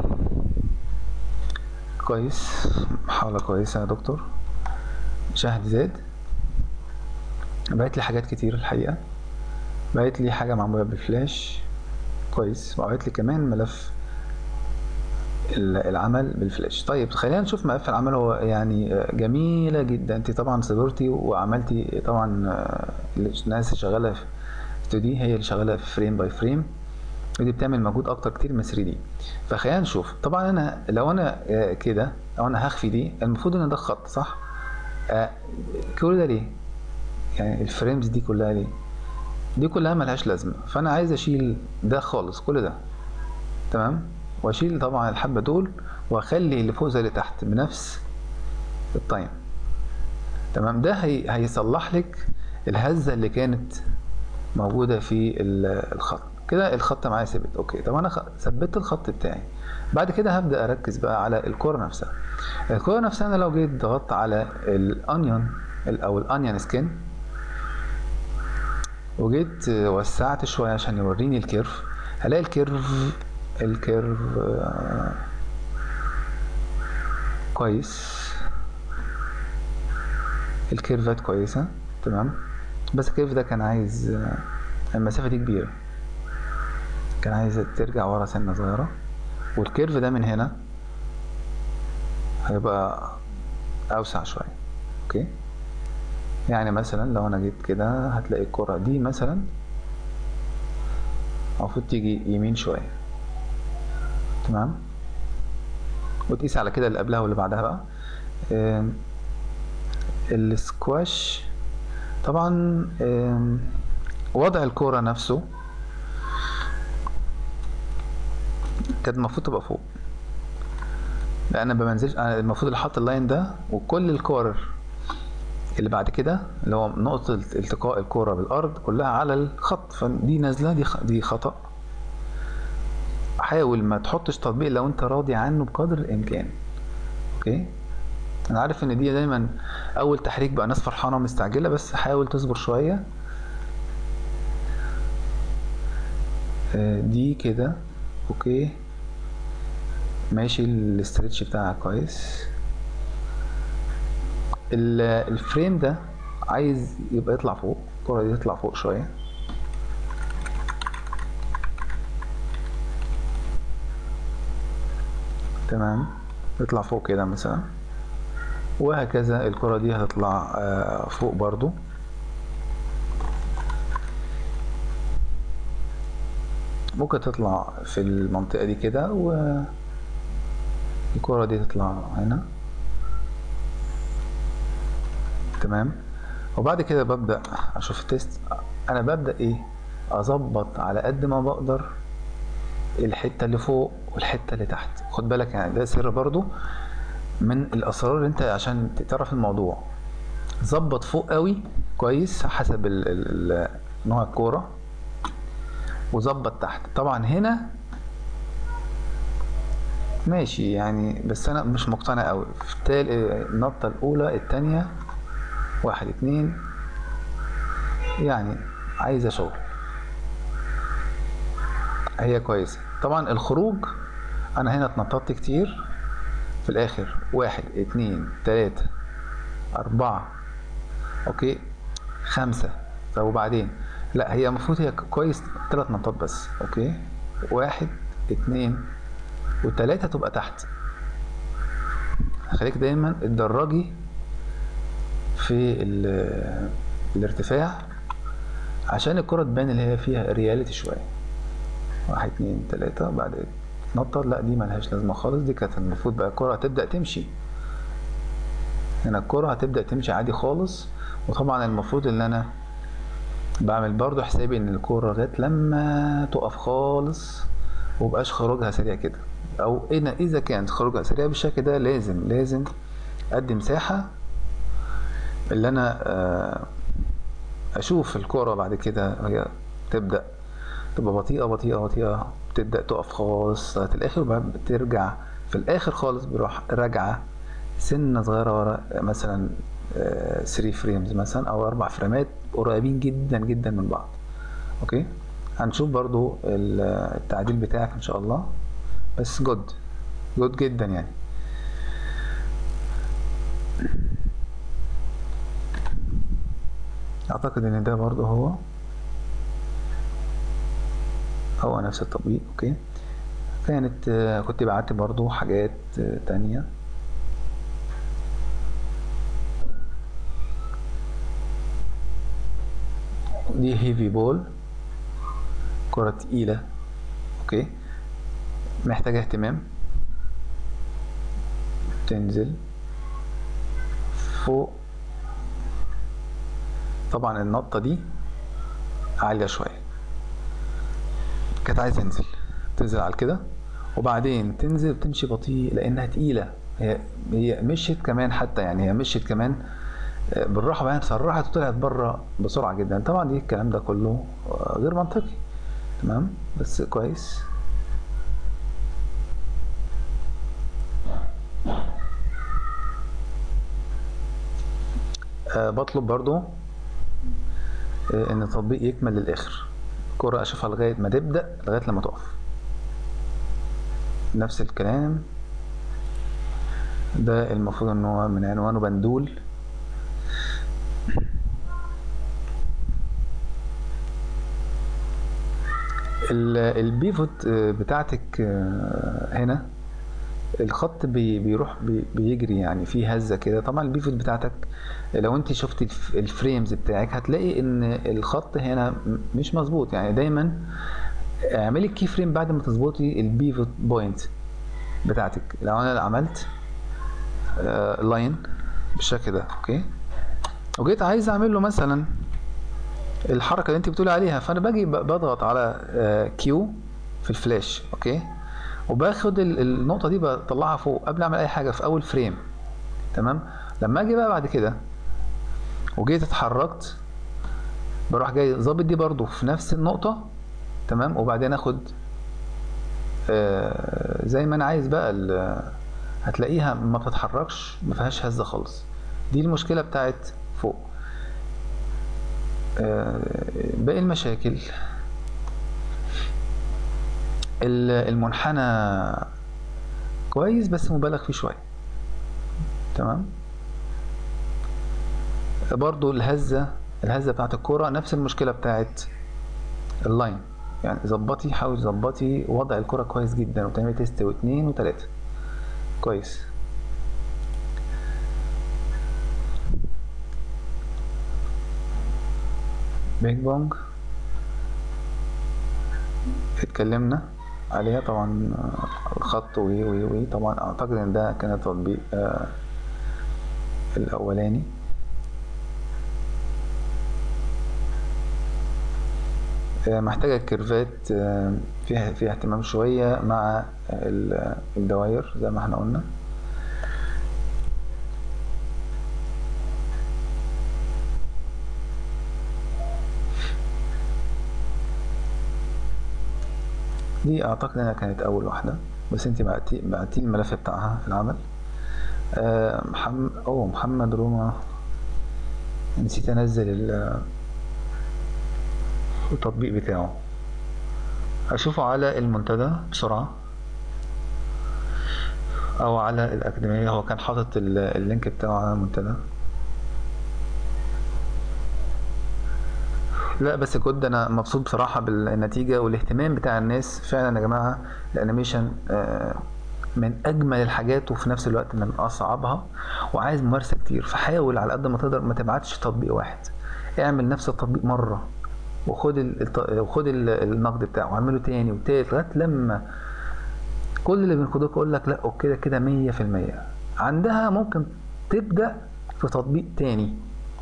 Speaker 1: كويس محاولة كويسة يا دكتور شهد زاد بقت لي حاجات كتير الحقيقة بقت لي حاجة معمولة بالفلاش كويس وبقت لي كمان ملف ال- العمل بالفلاش طيب خلينا نشوف ملف العمل هو يعني آه، جميلة جدا انت طبعا صبرتي وعملتي طبعا آه، الناس اللي شغالة في 2 دي هي اللي شغالة في فريم باي فريم ودي بتعمل مجهود اكتر كتير من 3 دي فخلينا نشوف طبعا انا لو انا آه، كده لو انا هخفي دي المفروض ان ده خط صح آه، كل ده ليه يعني الفريمز دي كلها ليه دي كلها ملهاش لازمة فانا عايز اشيل ده خالص كل ده تمام واشيل طبعا الحبة دول واخلي اللي فوق زي اللي تحت بنفس التايم تمام ده هي... هيصلح لك الهزة اللي كانت موجودة في ال- الخط كده الخط معايا ثابت اوكي طب انا خ... ثبت الخط بتاعي بعد كده هبدأ اركز بقى على الكورة نفسها الكورة نفسها انا لو جيت ضغطت على الانيون او الانيون سكين وجيت وسعت شوية عشان يوريني الكيرف هلاقي الكيرف الكيرف آه، كويس الكيرفات كويسة تمام بس الكيرف ده كان عايز آه، المسافة دي كبيرة كان عايز ترجع ورا سنة صغيرة والكيرف ده من هنا هيبقى أوسع شوية أوكي يعني مثلا لو أنا جيت كده هتلاقي الكرة دي مثلا المفروض تيجي يمين شوية تمام وتقيس على كده اللي قبلها واللي بعدها بقى آم، السكواش طبعا آم، وضع الكورة نفسه كانت المفروض تبقى فوق لا انا ما بنزلش انا المفروض اللي حاطط اللاين ده وكل الكور اللي بعد كده اللي هو نقطة التقاء الكورة بالأرض كلها على الخط فدي نازلة دي خ- دي خطأ حاول ما تحطش تطبيق لو انت راضي عنه بقدر الامكان اوكي انا عارف ان دي دايما اول تحريك بقى ناس فرحانه ومستعجله بس حاول تصبر شويه آه، دي كده اوكي ماشي الاسترتش بتاعها كويس ال- الفريم ده عايز يبقى يطلع فوق الكرة دي تطلع فوق شوية تمام يطلع فوق كده مثلا وهكذا الكرة دي هتطلع آه، فوق برضو ممكن تطلع في المنطقة دي كده والكرة دي تطلع هنا تمام وبعد كده ببدأ أشوف التيست أنا ببدأ إيه أظبط على قد ما بقدر الحتة اللي فوق والحتة اللي تحت خد بالك يعني ده سر برضو من الأسرار اللي أنت عشان تعرف الموضوع ظبط فوق قوي كويس حسب ال ال ال نوع الكورة وظبط تحت طبعا هنا ماشي يعني بس انا مش مقتنع قوي في التال- النطة الاولى التانية واحد اتنين يعني عايزة شغل هي كويسة طبعا الخروج انا هنا اتنططت كتير في الاخر واحد اتنين تلاتة اربعة اوكي خمسة طب وبعدين لا هي المفروض هي كويس تلات نطات بس اوكي واحد اتنين والتلاتة تبقى تحت خليك دايما اتدرجي في ال- الارتفاع عشان الكرة تبان اللي هي فيها رياليتي شوية واحد اتنين تلاتة بعد تنطر لا دي ملهاش لازمة خالص دي كانت المفروض بقى الكرة هتبدأ تمشي هنا الكرة هتبدأ تمشي عادي خالص وطبعا المفروض ان انا بعمل برضو حسابي ان الكورة لغاية لما تقف خالص ومبقاش خروجها سريع كده او إن اذا كانت خروجها سريع بالشكل ده لازم لازم ادي مساحة اللي انا آه، اشوف الكرة بعد كده هي تبدأ تبقى بطيئة بطيئة بطيئة تبدأ تقف خالص لغاية الآخر وبعد ترجع في الآخر خالص بروح راجعة سنة صغيرة ورا مثلا 3 فريمز مثلا أو أربع فريمات قريبين جدا جدا من بعض أوكي هنشوف برضو ال- التعديل بتاعك إن شاء الله بس جود جود جدا يعني أعتقد إن ده برضو هو هو نفس التطبيق اوكي كانت آه، كنت بعت برضو حاجات آه، تانية دي هيفي بول كرة تقيلة اوكي محتاجة اهتمام تنزل فوق طبعا النطة دي عالية شوية كانت عايزة تنزل تنزل على كده وبعدين تنزل تمشي بطيء لانها تقيلة هي هي مشيت كمان حتى يعني هي مشيت كمان آه، بالراحة بعدين سرعت وطلعت بره بسرعة جدا طبعا دي الكلام ده كله آه، غير منطقي تمام بس كويس أه بطلب برضو آه، ان التطبيق يكمل للاخر الكرة اشوفها لغاية ما تبدأ لغاية لما تقف نفس الكلام ده المفروض ان هو من عنوانه بندول ال- البيفوت آه، بتاعتك آه، هنا الخط بي بيروح بي بيجري يعني في هزه كده طبعا البيفوت بتاعتك لو انت شفت الف- الفريمز بتاعك هتلاقي ان الخط هنا م- مش مظبوط يعني دايما اعملي الكي فريم بعد ما تظبطي البيفوت بوينت بتاعتك لو انا عملت لاين بالشكل ده اوكي وجيت عايز اعمل له مثلا الحركه اللي انت بتقولي عليها فانا باجي ب- بضغط على كيو في الفلاش اوكي وباخد ال- النقطه دي بطلعها فوق قبل اعمل اي حاجه في اول فريم تمام لما اجي بقى بعد كده وجيت اتحركت بروح جاي ظابط دي برضو في نفس النقطه تمام وبعدين اخد آه، زي ما انا عايز بقى ال- هتلاقيها ما بتتحركش ما فيهاش هزه خالص دي المشكله بتاعت فوق آه، باقي المشاكل ال- المنحنى كويس بس مبالغ فيه شويه تمام برضو الهزه الهزه بتاعت الكوره نفس المشكله بتاعت اللاين يعني ظبطي حاولي تظبطي وضع الكرة كويس جدا وتعملي تيست واثنين وثلاثة كويس بينج بونج اتكلمنا عليها طبعا آه، الخط وي وي وي طبعا اعتقد ان ده كان التطبيق آه، الاولاني آه، محتاجة كيرفات آه، فيها فيها اهتمام شوية مع ال- الدوائر زي ما احنا قلنا دي اعتقد انها كانت اول واحدة بس انت بعتي بعتي الملف بتاعها في العمل آه، محمد اوه محمد روما نسيت انزل ال- التطبيق بتاعه هشوفه على المنتدى بسرعة أو على الأكاديمية هو كان حاطط ال- اللينك بتاعه على المنتدى لا بس كنت أنا مبسوط بصراحة بالنتيجة والاهتمام بتاع الناس فعلا يا جماعة الأنيميشن آه، من أجمل الحاجات وفي نفس الوقت من أصعبها وعايز ممارسة كتير فحاول على قد ما تقدر ما تبعتش تطبيق واحد اعمل نفس التطبيق مرة وخد ال... الت- وخد ال- النقد بتاعه واعمله تاني وتالت لغايه لما كل اللي بينقدوك يقول لك لا كده كده مية في المية عندها ممكن تبدأ في تطبيق تاني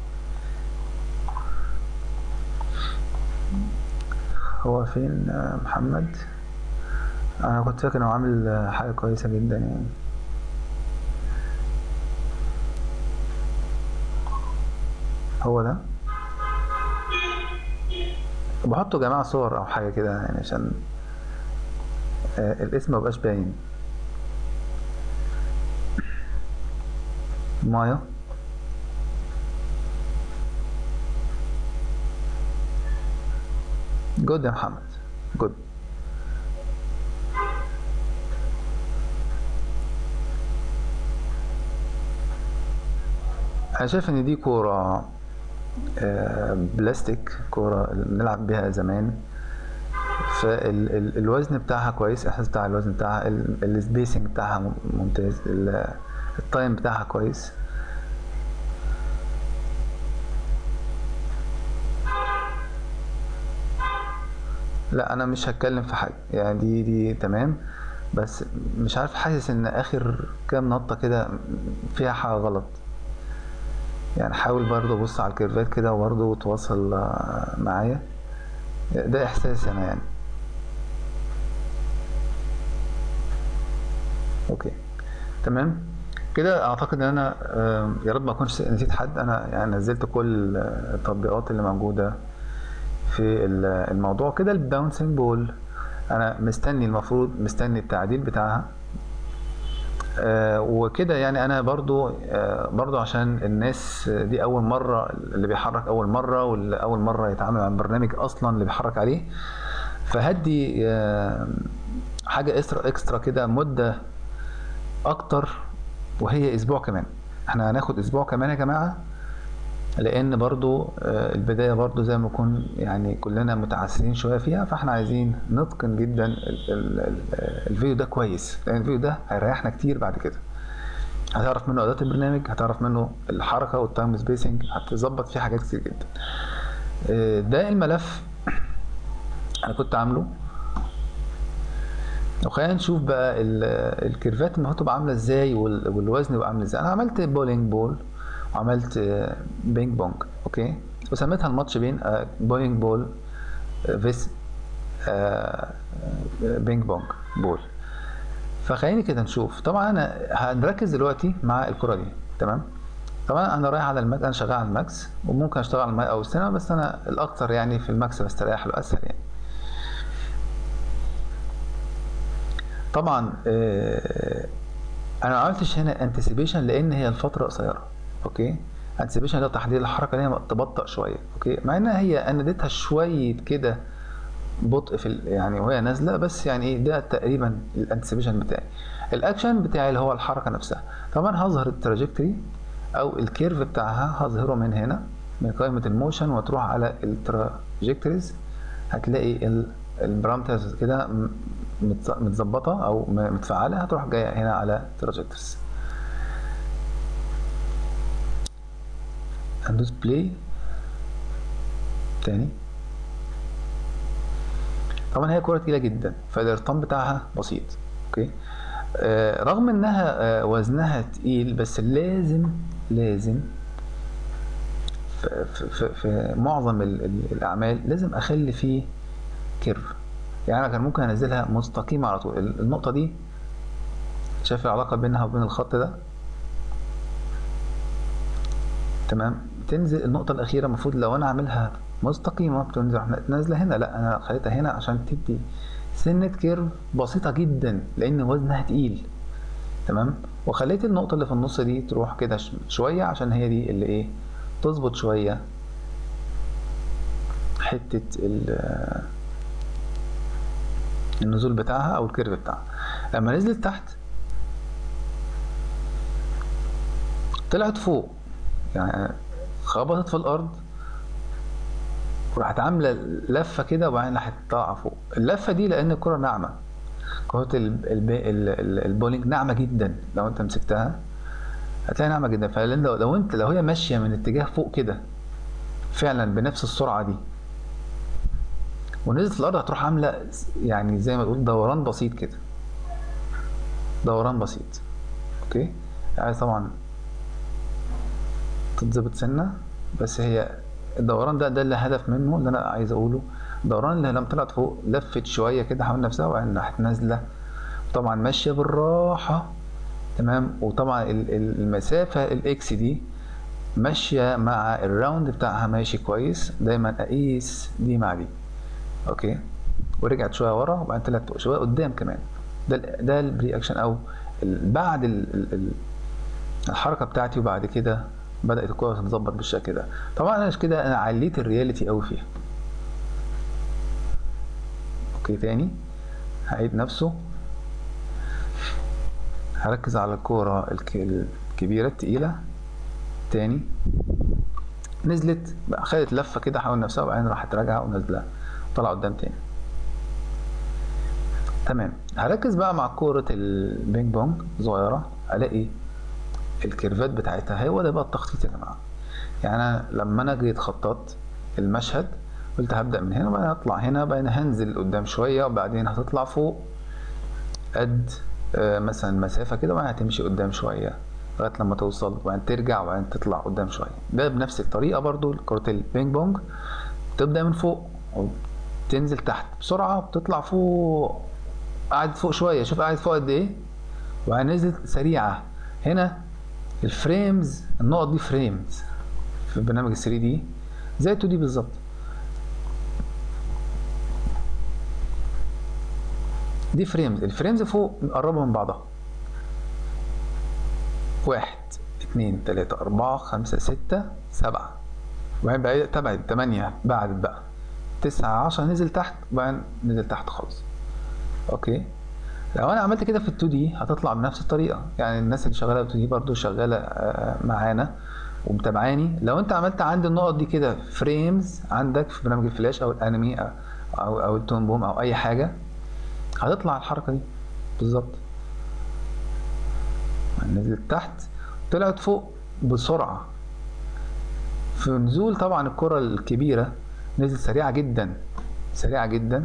Speaker 1: هو فين آه، محمد انا كنت فاكر انه عامل آه، حاجة كويسة جدا يعني هو ده بحطوا يا جماعة صور او حاجة كده يعني عشان آه، الاسم مبقاش باين مايا جود يا محمد جود انا شايف ان دي كورة آه، بلاستيك كورة بنلعب بيها زمان فالوزن بتاعها كويس الاحساس بتاع الوزن بتاعها السبيسنج بتاعها مم- ممتاز ال- التايم بتاعها كويس لا انا مش هتكلم في حاجه يعني دي دي تمام بس مش عارف حاسس ان اخر كام نطه كده فيها حاجه غلط يعني حاول برضه بص على الكيرفات كده وبرضه تواصل آه، معايا ده احساسي انا يعني اوكي تمام كده اعتقد ان انا آه، يا رب ما اكونش نسيت حد انا يعني نزلت كل آه، التطبيقات اللي موجوده في ال- الموضوع كده الباونسنج بول انا مستني المفروض مستني التعديل بتاعها آه، وكده يعني انا برضو آه، برضو عشان الناس دي اول مره اللي بيحرك اول مره واللي اول مره يتعامل مع البرنامج اصلا اللي بيحرك عليه فهدي آه، حاجه اكسترا اكسترا كده مده اكتر وهي اسبوع كمان احنا هناخد اسبوع كمان يا جماعه لان برضو آه، البدايه برضو زي ما نكون يعني كلنا متعثرين شويه فيها فاحنا عايزين نتقن جدا ال- ال- ال- الفيديو ده كويس لان الفيديو ده هيريحنا كتير بعد كده هتعرف منه اداه البرنامج هتعرف منه الحركه والتايم سبيسنج هتظبط فيه حاجات كتير جدا آه، ده الملف انا كنت عامله وخلينا نشوف بقى ال- الكيرفات المفروض تبقى عامله ازاي وال- والوزن يبقى عامل ازاي انا عملت بولينج بول وعملت آه، بينج بونج اوكي وسميتها الماتش بين آه، بولينج بول آه، فيس آه، آه، بينج بونج بول فخليني كده نشوف طبعا انا هنركز دلوقتي مع الكره دي تمام طبعا انا رايح على الماكس انا شغال على الماكس وممكن اشتغل على الماي او السينما بس انا الاكتر يعني في الماكس بستريح له اسهل يعني طبعا آه، انا ما عملتش هنا انتسيبيشن لان هي الفتره قصيره اوكي انتسيبيشن ده تحديد الحركه اللي هي تبطأ شويه اوكي مع انها هي انا اديتها شويه كده بطء في ال- يعني وهي نازله بس يعني ايه ده تقريبا الانتسيبيشن بتاعي الاكشن بتاعي اللي هو الحركه نفسها طبعا هظهر التراجكتوري او الكيرف بتاعها هظهره من هنا من قائمه الموشن وتروح على التراجكتوريز هتلاقي ال- البارامترز كده م- متز- متظبطه او م- متفعله هتروح جايه هنا على تراجكتوريز هندوس بلاي تاني طبعا هي كرة تقيلة جدا فالارتام بتاعها بسيط اوكي آه رغم انها آه وزنها تقيل بس لازم لازم في, في, في, في معظم ال ال الاعمال لازم اخلي فيه كيرف يعني انا كان ممكن انزلها مستقيمة على طول ال- النقطة دي شايف العلاقة بينها وبين الخط ده تمام تنزل النقطة الأخيرة المفروض لو أنا عاملها مستقيمة بتنزل نازلة هنا لا أنا خليتها هنا عشان تدي سنة كيرف بسيطة جدا لأن وزنها تقيل تمام وخليت النقطة اللي في النص دي تروح كده ش- شوية عشان هي دي اللي إيه تظبط شوية حتة ال- النزول بتاعها أو الكيرف بتاعها لما نزلت تحت طلعت فوق يعني خبطت في الارض وراحت عامله لفه كده وبعدين راحت طالعه فوق اللفه دي لان الكره ناعمه كره الب- الب- ال- ال- البولينج ناعمه جدا لو انت مسكتها هتلاقيها ناعمه جدا فلو لو انت لو هي ماشيه من اتجاه فوق كده فعلا بنفس السرعه دي ونزلت الارض هتروح عامله يعني زي ما تقول دوران بسيط كده دوران بسيط اوكي عايز طبعا تتظبط سنه بس هي الدوران ده ده اللي هدف منه اللي انا عايز اقوله الدوران اللي لما طلعت فوق لفت شويه كده حول نفسها وبعدين راحت نازله طبعا ماشيه بالراحه تمام وطبعا ال- ال- المسافه الاكس دي ماشيه مع الراوند بتاعها ماشي كويس دايما اقيس دي مع دي اوكي ورجعت شويه ورا وبعدين طلعت شويه قدام كمان ده ال- ده البري اكشن او ال- بعد ال ال ال الحركه بتاعتي وبعد كده بدات الكوره تتظبط بالشكل ده طبعا انا مش كده انا عليت الرياليتي قوي فيها اوكي تاني هعيد نفسه هركز على الكوره الك- الكبيره التقيله تاني نزلت بقى خدت لفه كده حول نفسها وبعدين راحت راجعه ونازله طلع قدام تاني تمام هركز بقى مع كورة البينج بونج صغيرة الاقي الكيرفات بتاعتها هو ده بقى التخطيط يا جماعة يعني انا لما انا جيت خططت المشهد قلت هبدأ من هنا وبعدين هطلع هنا وبعدين هنزل قدام شوية وبعدين هتطلع فوق قد آه، مثلا مسافة كده وبعدين هتمشي قدام شوية لغاية لما توصل وبعدين ترجع وبعدين تطلع قدام شوية ده بنفس الطريقة برضو كرة البينج بونج تبدأ من فوق وتنزل تحت بسرعة بتطلع فوق قاعد فوق شوية شوف قاعد فوق قد ايه وبعدين نزلت سريعة هنا الفريمز النقط دي فريمز في برنامج ال 3 دي زي 2 دي بالظبط دي فريمز الفريمز فوق مقربة من بعضها واحد اتنين تلاتة أربعة خمسة ستة سبعة وبعدين بقى تبعد تمانية بعدت بقى تسعة عشرة نزل تحت وبعدين نزل تحت خالص اوكي لو انا عملت كده في ال 2 دي هتطلع بنفس الطريقه يعني الناس اللي شغاله في 2 دي برضو شغاله آه، معانا ومتابعاني لو انت عملت عند النقط دي كده فريمز عندك في برنامج الفلاش او الانمي او او, أو التون بوم او اي حاجه هتطلع الحركه دي بالظبط نزلت تحت طلعت فوق بسرعه في نزول طبعا الكره الكبيره نزلت سريعه جدا سريعه جدا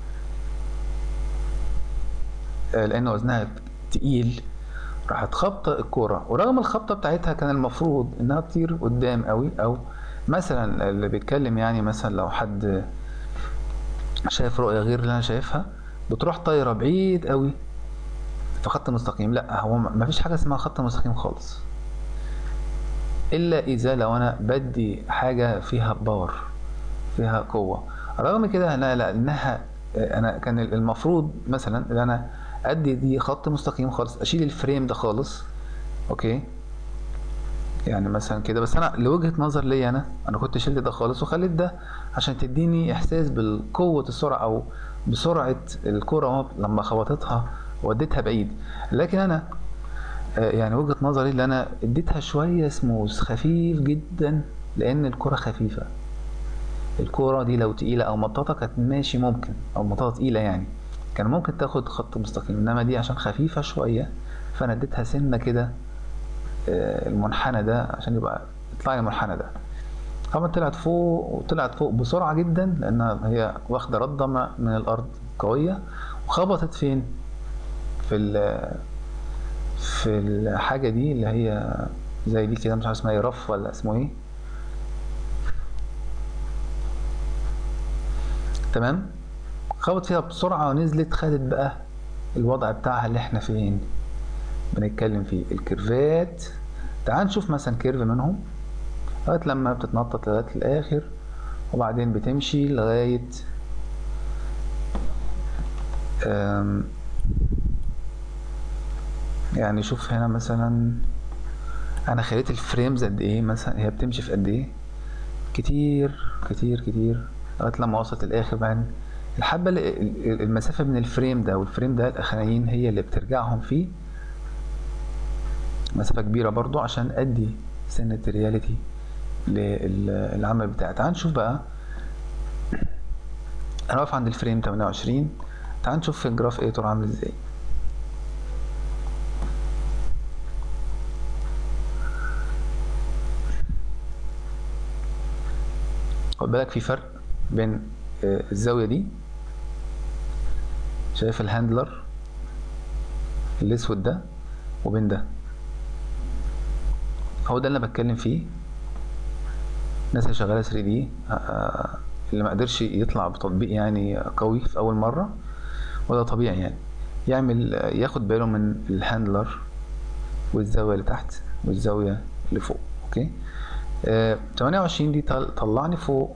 Speaker 1: آه، لان وزنها تقيل راحت خابطه الكوره ورغم الخبطه بتاعتها كان المفروض انها تطير قدام قوي او مثلا اللي بيتكلم يعني مثلا لو حد شايف رؤيه غير اللي انا شايفها بتروح طايره بعيد قوي في خط مستقيم لا هو ما فيش حاجه اسمها خط مستقيم خالص الا اذا لو انا بدي حاجه فيها باور فيها قوه رغم كده انا لانها انا كان المفروض مثلا ان انا ادي دي خط مستقيم خالص اشيل الفريم ده خالص اوكي يعني مثلا كده بس انا لوجهه نظر ليا انا انا كنت شلت ده خالص وخليت ده عشان تديني احساس بالقوه السرعه او بسرعه الكره لما خبطتها وديتها بعيد لكن انا آه، يعني وجهه نظري اللي انا اديتها شويه سموث خفيف جدا لان الكره خفيفه الكوره دي لو تقيله او مطاطه كانت ماشي ممكن او مطاطه تقيله يعني كان ممكن تاخد خط مستقيم انما دي عشان خفيفه شويه فانا اديتها سنه كده آه، المنحنى ده عشان يبقى يطلع لي المنحنى ده طبعا طلعت فوق وطلعت فوق بسرعه جدا لانها هي واخده رده من الارض قويه وخبطت فين في في الحاجه دي اللي هي زي دي كده مش عارف اسمها ايه رف ولا اسمه ايه تمام خبط فيها بسرعه ونزلت خدت بقى الوضع بتاعها اللي احنا فين بنتكلم فيه الكيرفات تعال نشوف مثلا كيرف منهم لغايه لما بتتنطط لغايه الاخر وبعدين بتمشي لغايه يعني شوف هنا مثلا انا خليت الفريمز قد ايه مثلا هي بتمشي في قد ايه كتير كتير كتير لغايه لما وصلت الاخر بعدين الحبه المسافه من الفريم ده والفريم ده الاخرانيين هي اللي بترجعهم فيه مسافه كبيره برضو عشان ادي سنه رياليتي للعمل بتاعي تعال نشوف بقى انا واقف عند الفريم 28 تعال نشوف في الجراف ايتور عامل ازاي خد بالك في فرق بين آه، الزاويه دي شايف الهاندلر الاسود ده وبين ده هو ده اللي انا بتكلم فيه الناس اللي شغاله 3 دي آه، آه، اللي ما قدرش يطلع بتطبيق يعني قوي في اول مره وده طبيعي يعني يعمل ياخد باله من الهاندلر والزاويه اللي تحت والزاويه اللي فوق اوكي 28 دي طلعني فوق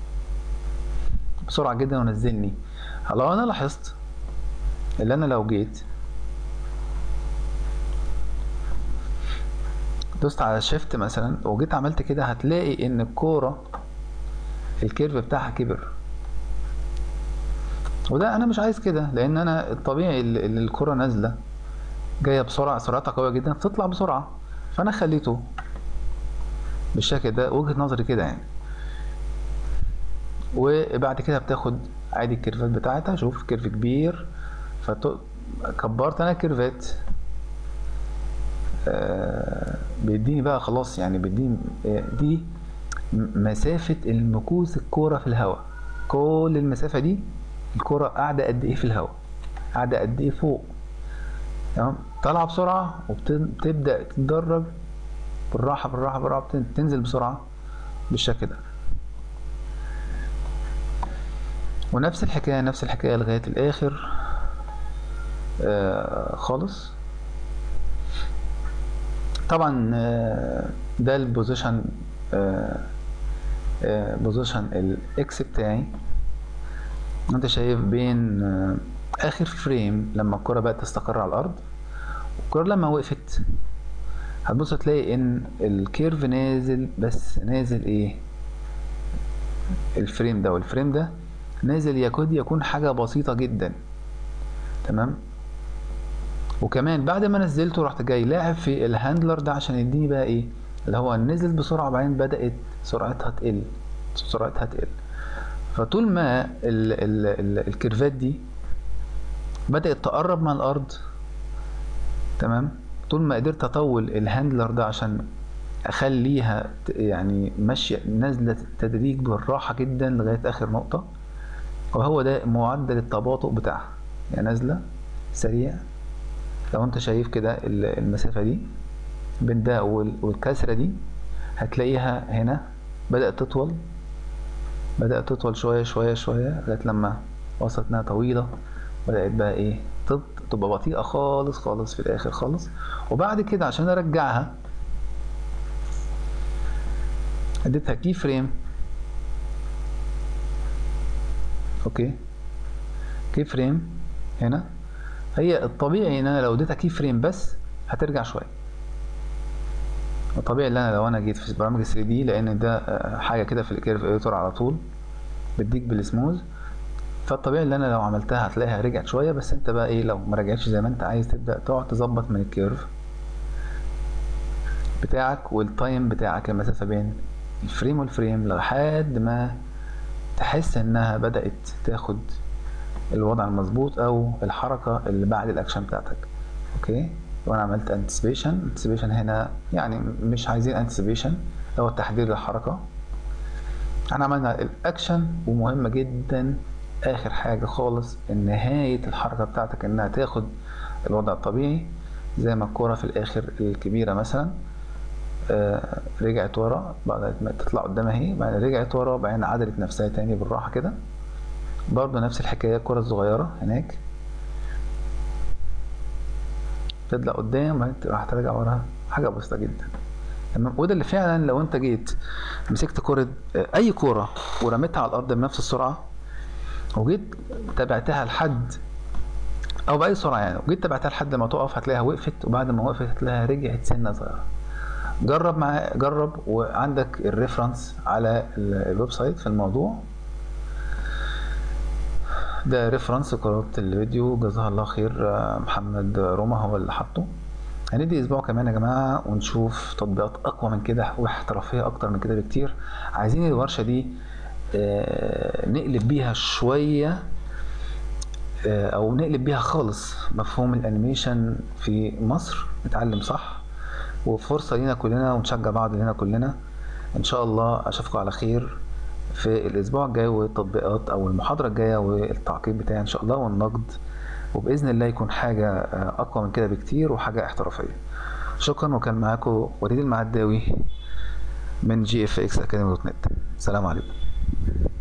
Speaker 1: بسرعة جدا ونزلني لو انا لاحظت اللي انا لو جيت دوست على شيفت مثلا وجيت عملت كده هتلاقي ان الكورة الكيرف بتاعها كبر وده انا مش عايز كده لان انا الطبيعي اللي الكرة نازلة جاية بسرعة سرعتها قوية جدا تطلع بسرعة فانا خليته بالشكل ده وجهة نظري كده يعني وبعد كده بتاخد عادي الكيرفات بتاعتها شوف كيرف كبير فكبرت انا الكيرفات آه بيديني بقى خلاص يعني بيديني دي مسافة المكوس الكورة في الهواء كل المسافة دي الكورة قاعدة قد ايه في الهواء قاعدة قد ايه فوق تمام طالعة بسرعة وبتبدأ تتدرج بالراحة بالراحة بالراحة بتنزل بسرعة بالشكل ده ونفس الحكاية نفس الحكاية لغاية الآخر آه خالص طبعا آه ده البوزيشن آه آه بوزيشن الاكس بتاعي انت شايف بين آه اخر فريم لما الكرة بقت تستقر على الارض الكرة لما وقفت هتبص تلاقي ان الكيرف نازل بس نازل ايه الفريم ده والفريم ده نازل يكاد يكون حاجة بسيطة جدا تمام وكمان بعد ما نزلته رحت جاي لاعب في الهاندلر ده عشان يديني بقى ايه اللي هو نزل بسرعة وبعدين بدأت سرعتها تقل سرعتها تقل فطول ما ال ال ال الكيرفات دي بدأت تقرب من الأرض تمام طول ما قدرت أطول الهاندلر ده عشان أخليها يعني ماشية نازلة تدريج بالراحة جدا لغاية آخر نقطة وهو ده معدل التباطؤ بتاعها يعني نازله سريع لو انت شايف كده المسافه دي بين ده والكسره دي هتلاقيها هنا بدات تطول بدات تطول شويه شويه شويه لغايه لما وصلت انها طويله بدات بقى ايه تبقى بطيئه خالص خالص في الاخر خالص وبعد كده عشان ارجعها اديتها كي فريم اوكي كي فريم هنا هي الطبيعي ان انا لو اديتها كي فريم بس هترجع شويه الطبيعي ان انا لو انا جيت في برامج 3 دي لان ده آه، حاجه كده في الكيرف اديتور على طول بتديك بالسموز فالطبيعي ان انا لو عملتها هتلاقيها رجعت شويه بس انت بقى ايه لو ما رجعتش زي ما انت عايز تبدا تقعد تظبط من الكيرف بتاعك والتايم بتاعك المسافه بين الفريم والفريم لحد ما تحس انها بدات تاخد الوضع المظبوط او الحركه اللي بعد الاكشن بتاعتك اوكي وانا عملت انتسبيشن انتسبيشن هنا يعني مش عايزين انتسبيشن هو تحديد الحركه احنا عملنا الاكشن ومهمه جدا اخر حاجه خالص نهايه الحركه بتاعتك انها تاخد الوضع الطبيعي زي ما الكوره في الاخر الكبيره مثلا آه رجعت ورا بعد ما تطلع قدام اهي بعدين رجعت ورا بعدين عدلت نفسها تاني بالراحه كده برضه نفس الحكايه الكره الصغيره هناك تطلع قدام وبعدين راح ترجع ورا حاجه بسيطه جدا تمام وده اللي فعلا لو انت جيت مسكت كرة اي كرة ورميتها على الارض بنفس السرعة وجيت تابعتها لحد او باي سرعة يعني وجيت تابعتها لحد ما تقف هتلاقيها وقفت وبعد ما وقفت هتلاقيها رجعت سنة صغيرة جرب مع جرب وعندك الريفرنس على الويب سايت في الموضوع ده ريفرنس قناة الفيديو جزاها الله خير محمد روما هو اللي حطه هندي اسبوع كمان يا جماعه ونشوف تطبيقات اقوى من كده واحترافيه اكتر من كده بكتير عايزين الورشه دي آه نقلب بيها شويه آه او نقلب بيها خالص مفهوم الانيميشن في مصر نتعلم صح وفرصه لينا كلنا ونشجع بعض لينا كلنا ان شاء الله اشوفكم على خير في الاسبوع الجاي والتطبيقات او المحاضره الجايه والتعقيب بتاعي ان شاء الله والنقد وباذن الله يكون حاجه اقوى من كده بكتير وحاجه احترافيه شكرا وكان معاكم وليد المعداوي من جي اف اكس اكاديمي دوت نت سلام عليكم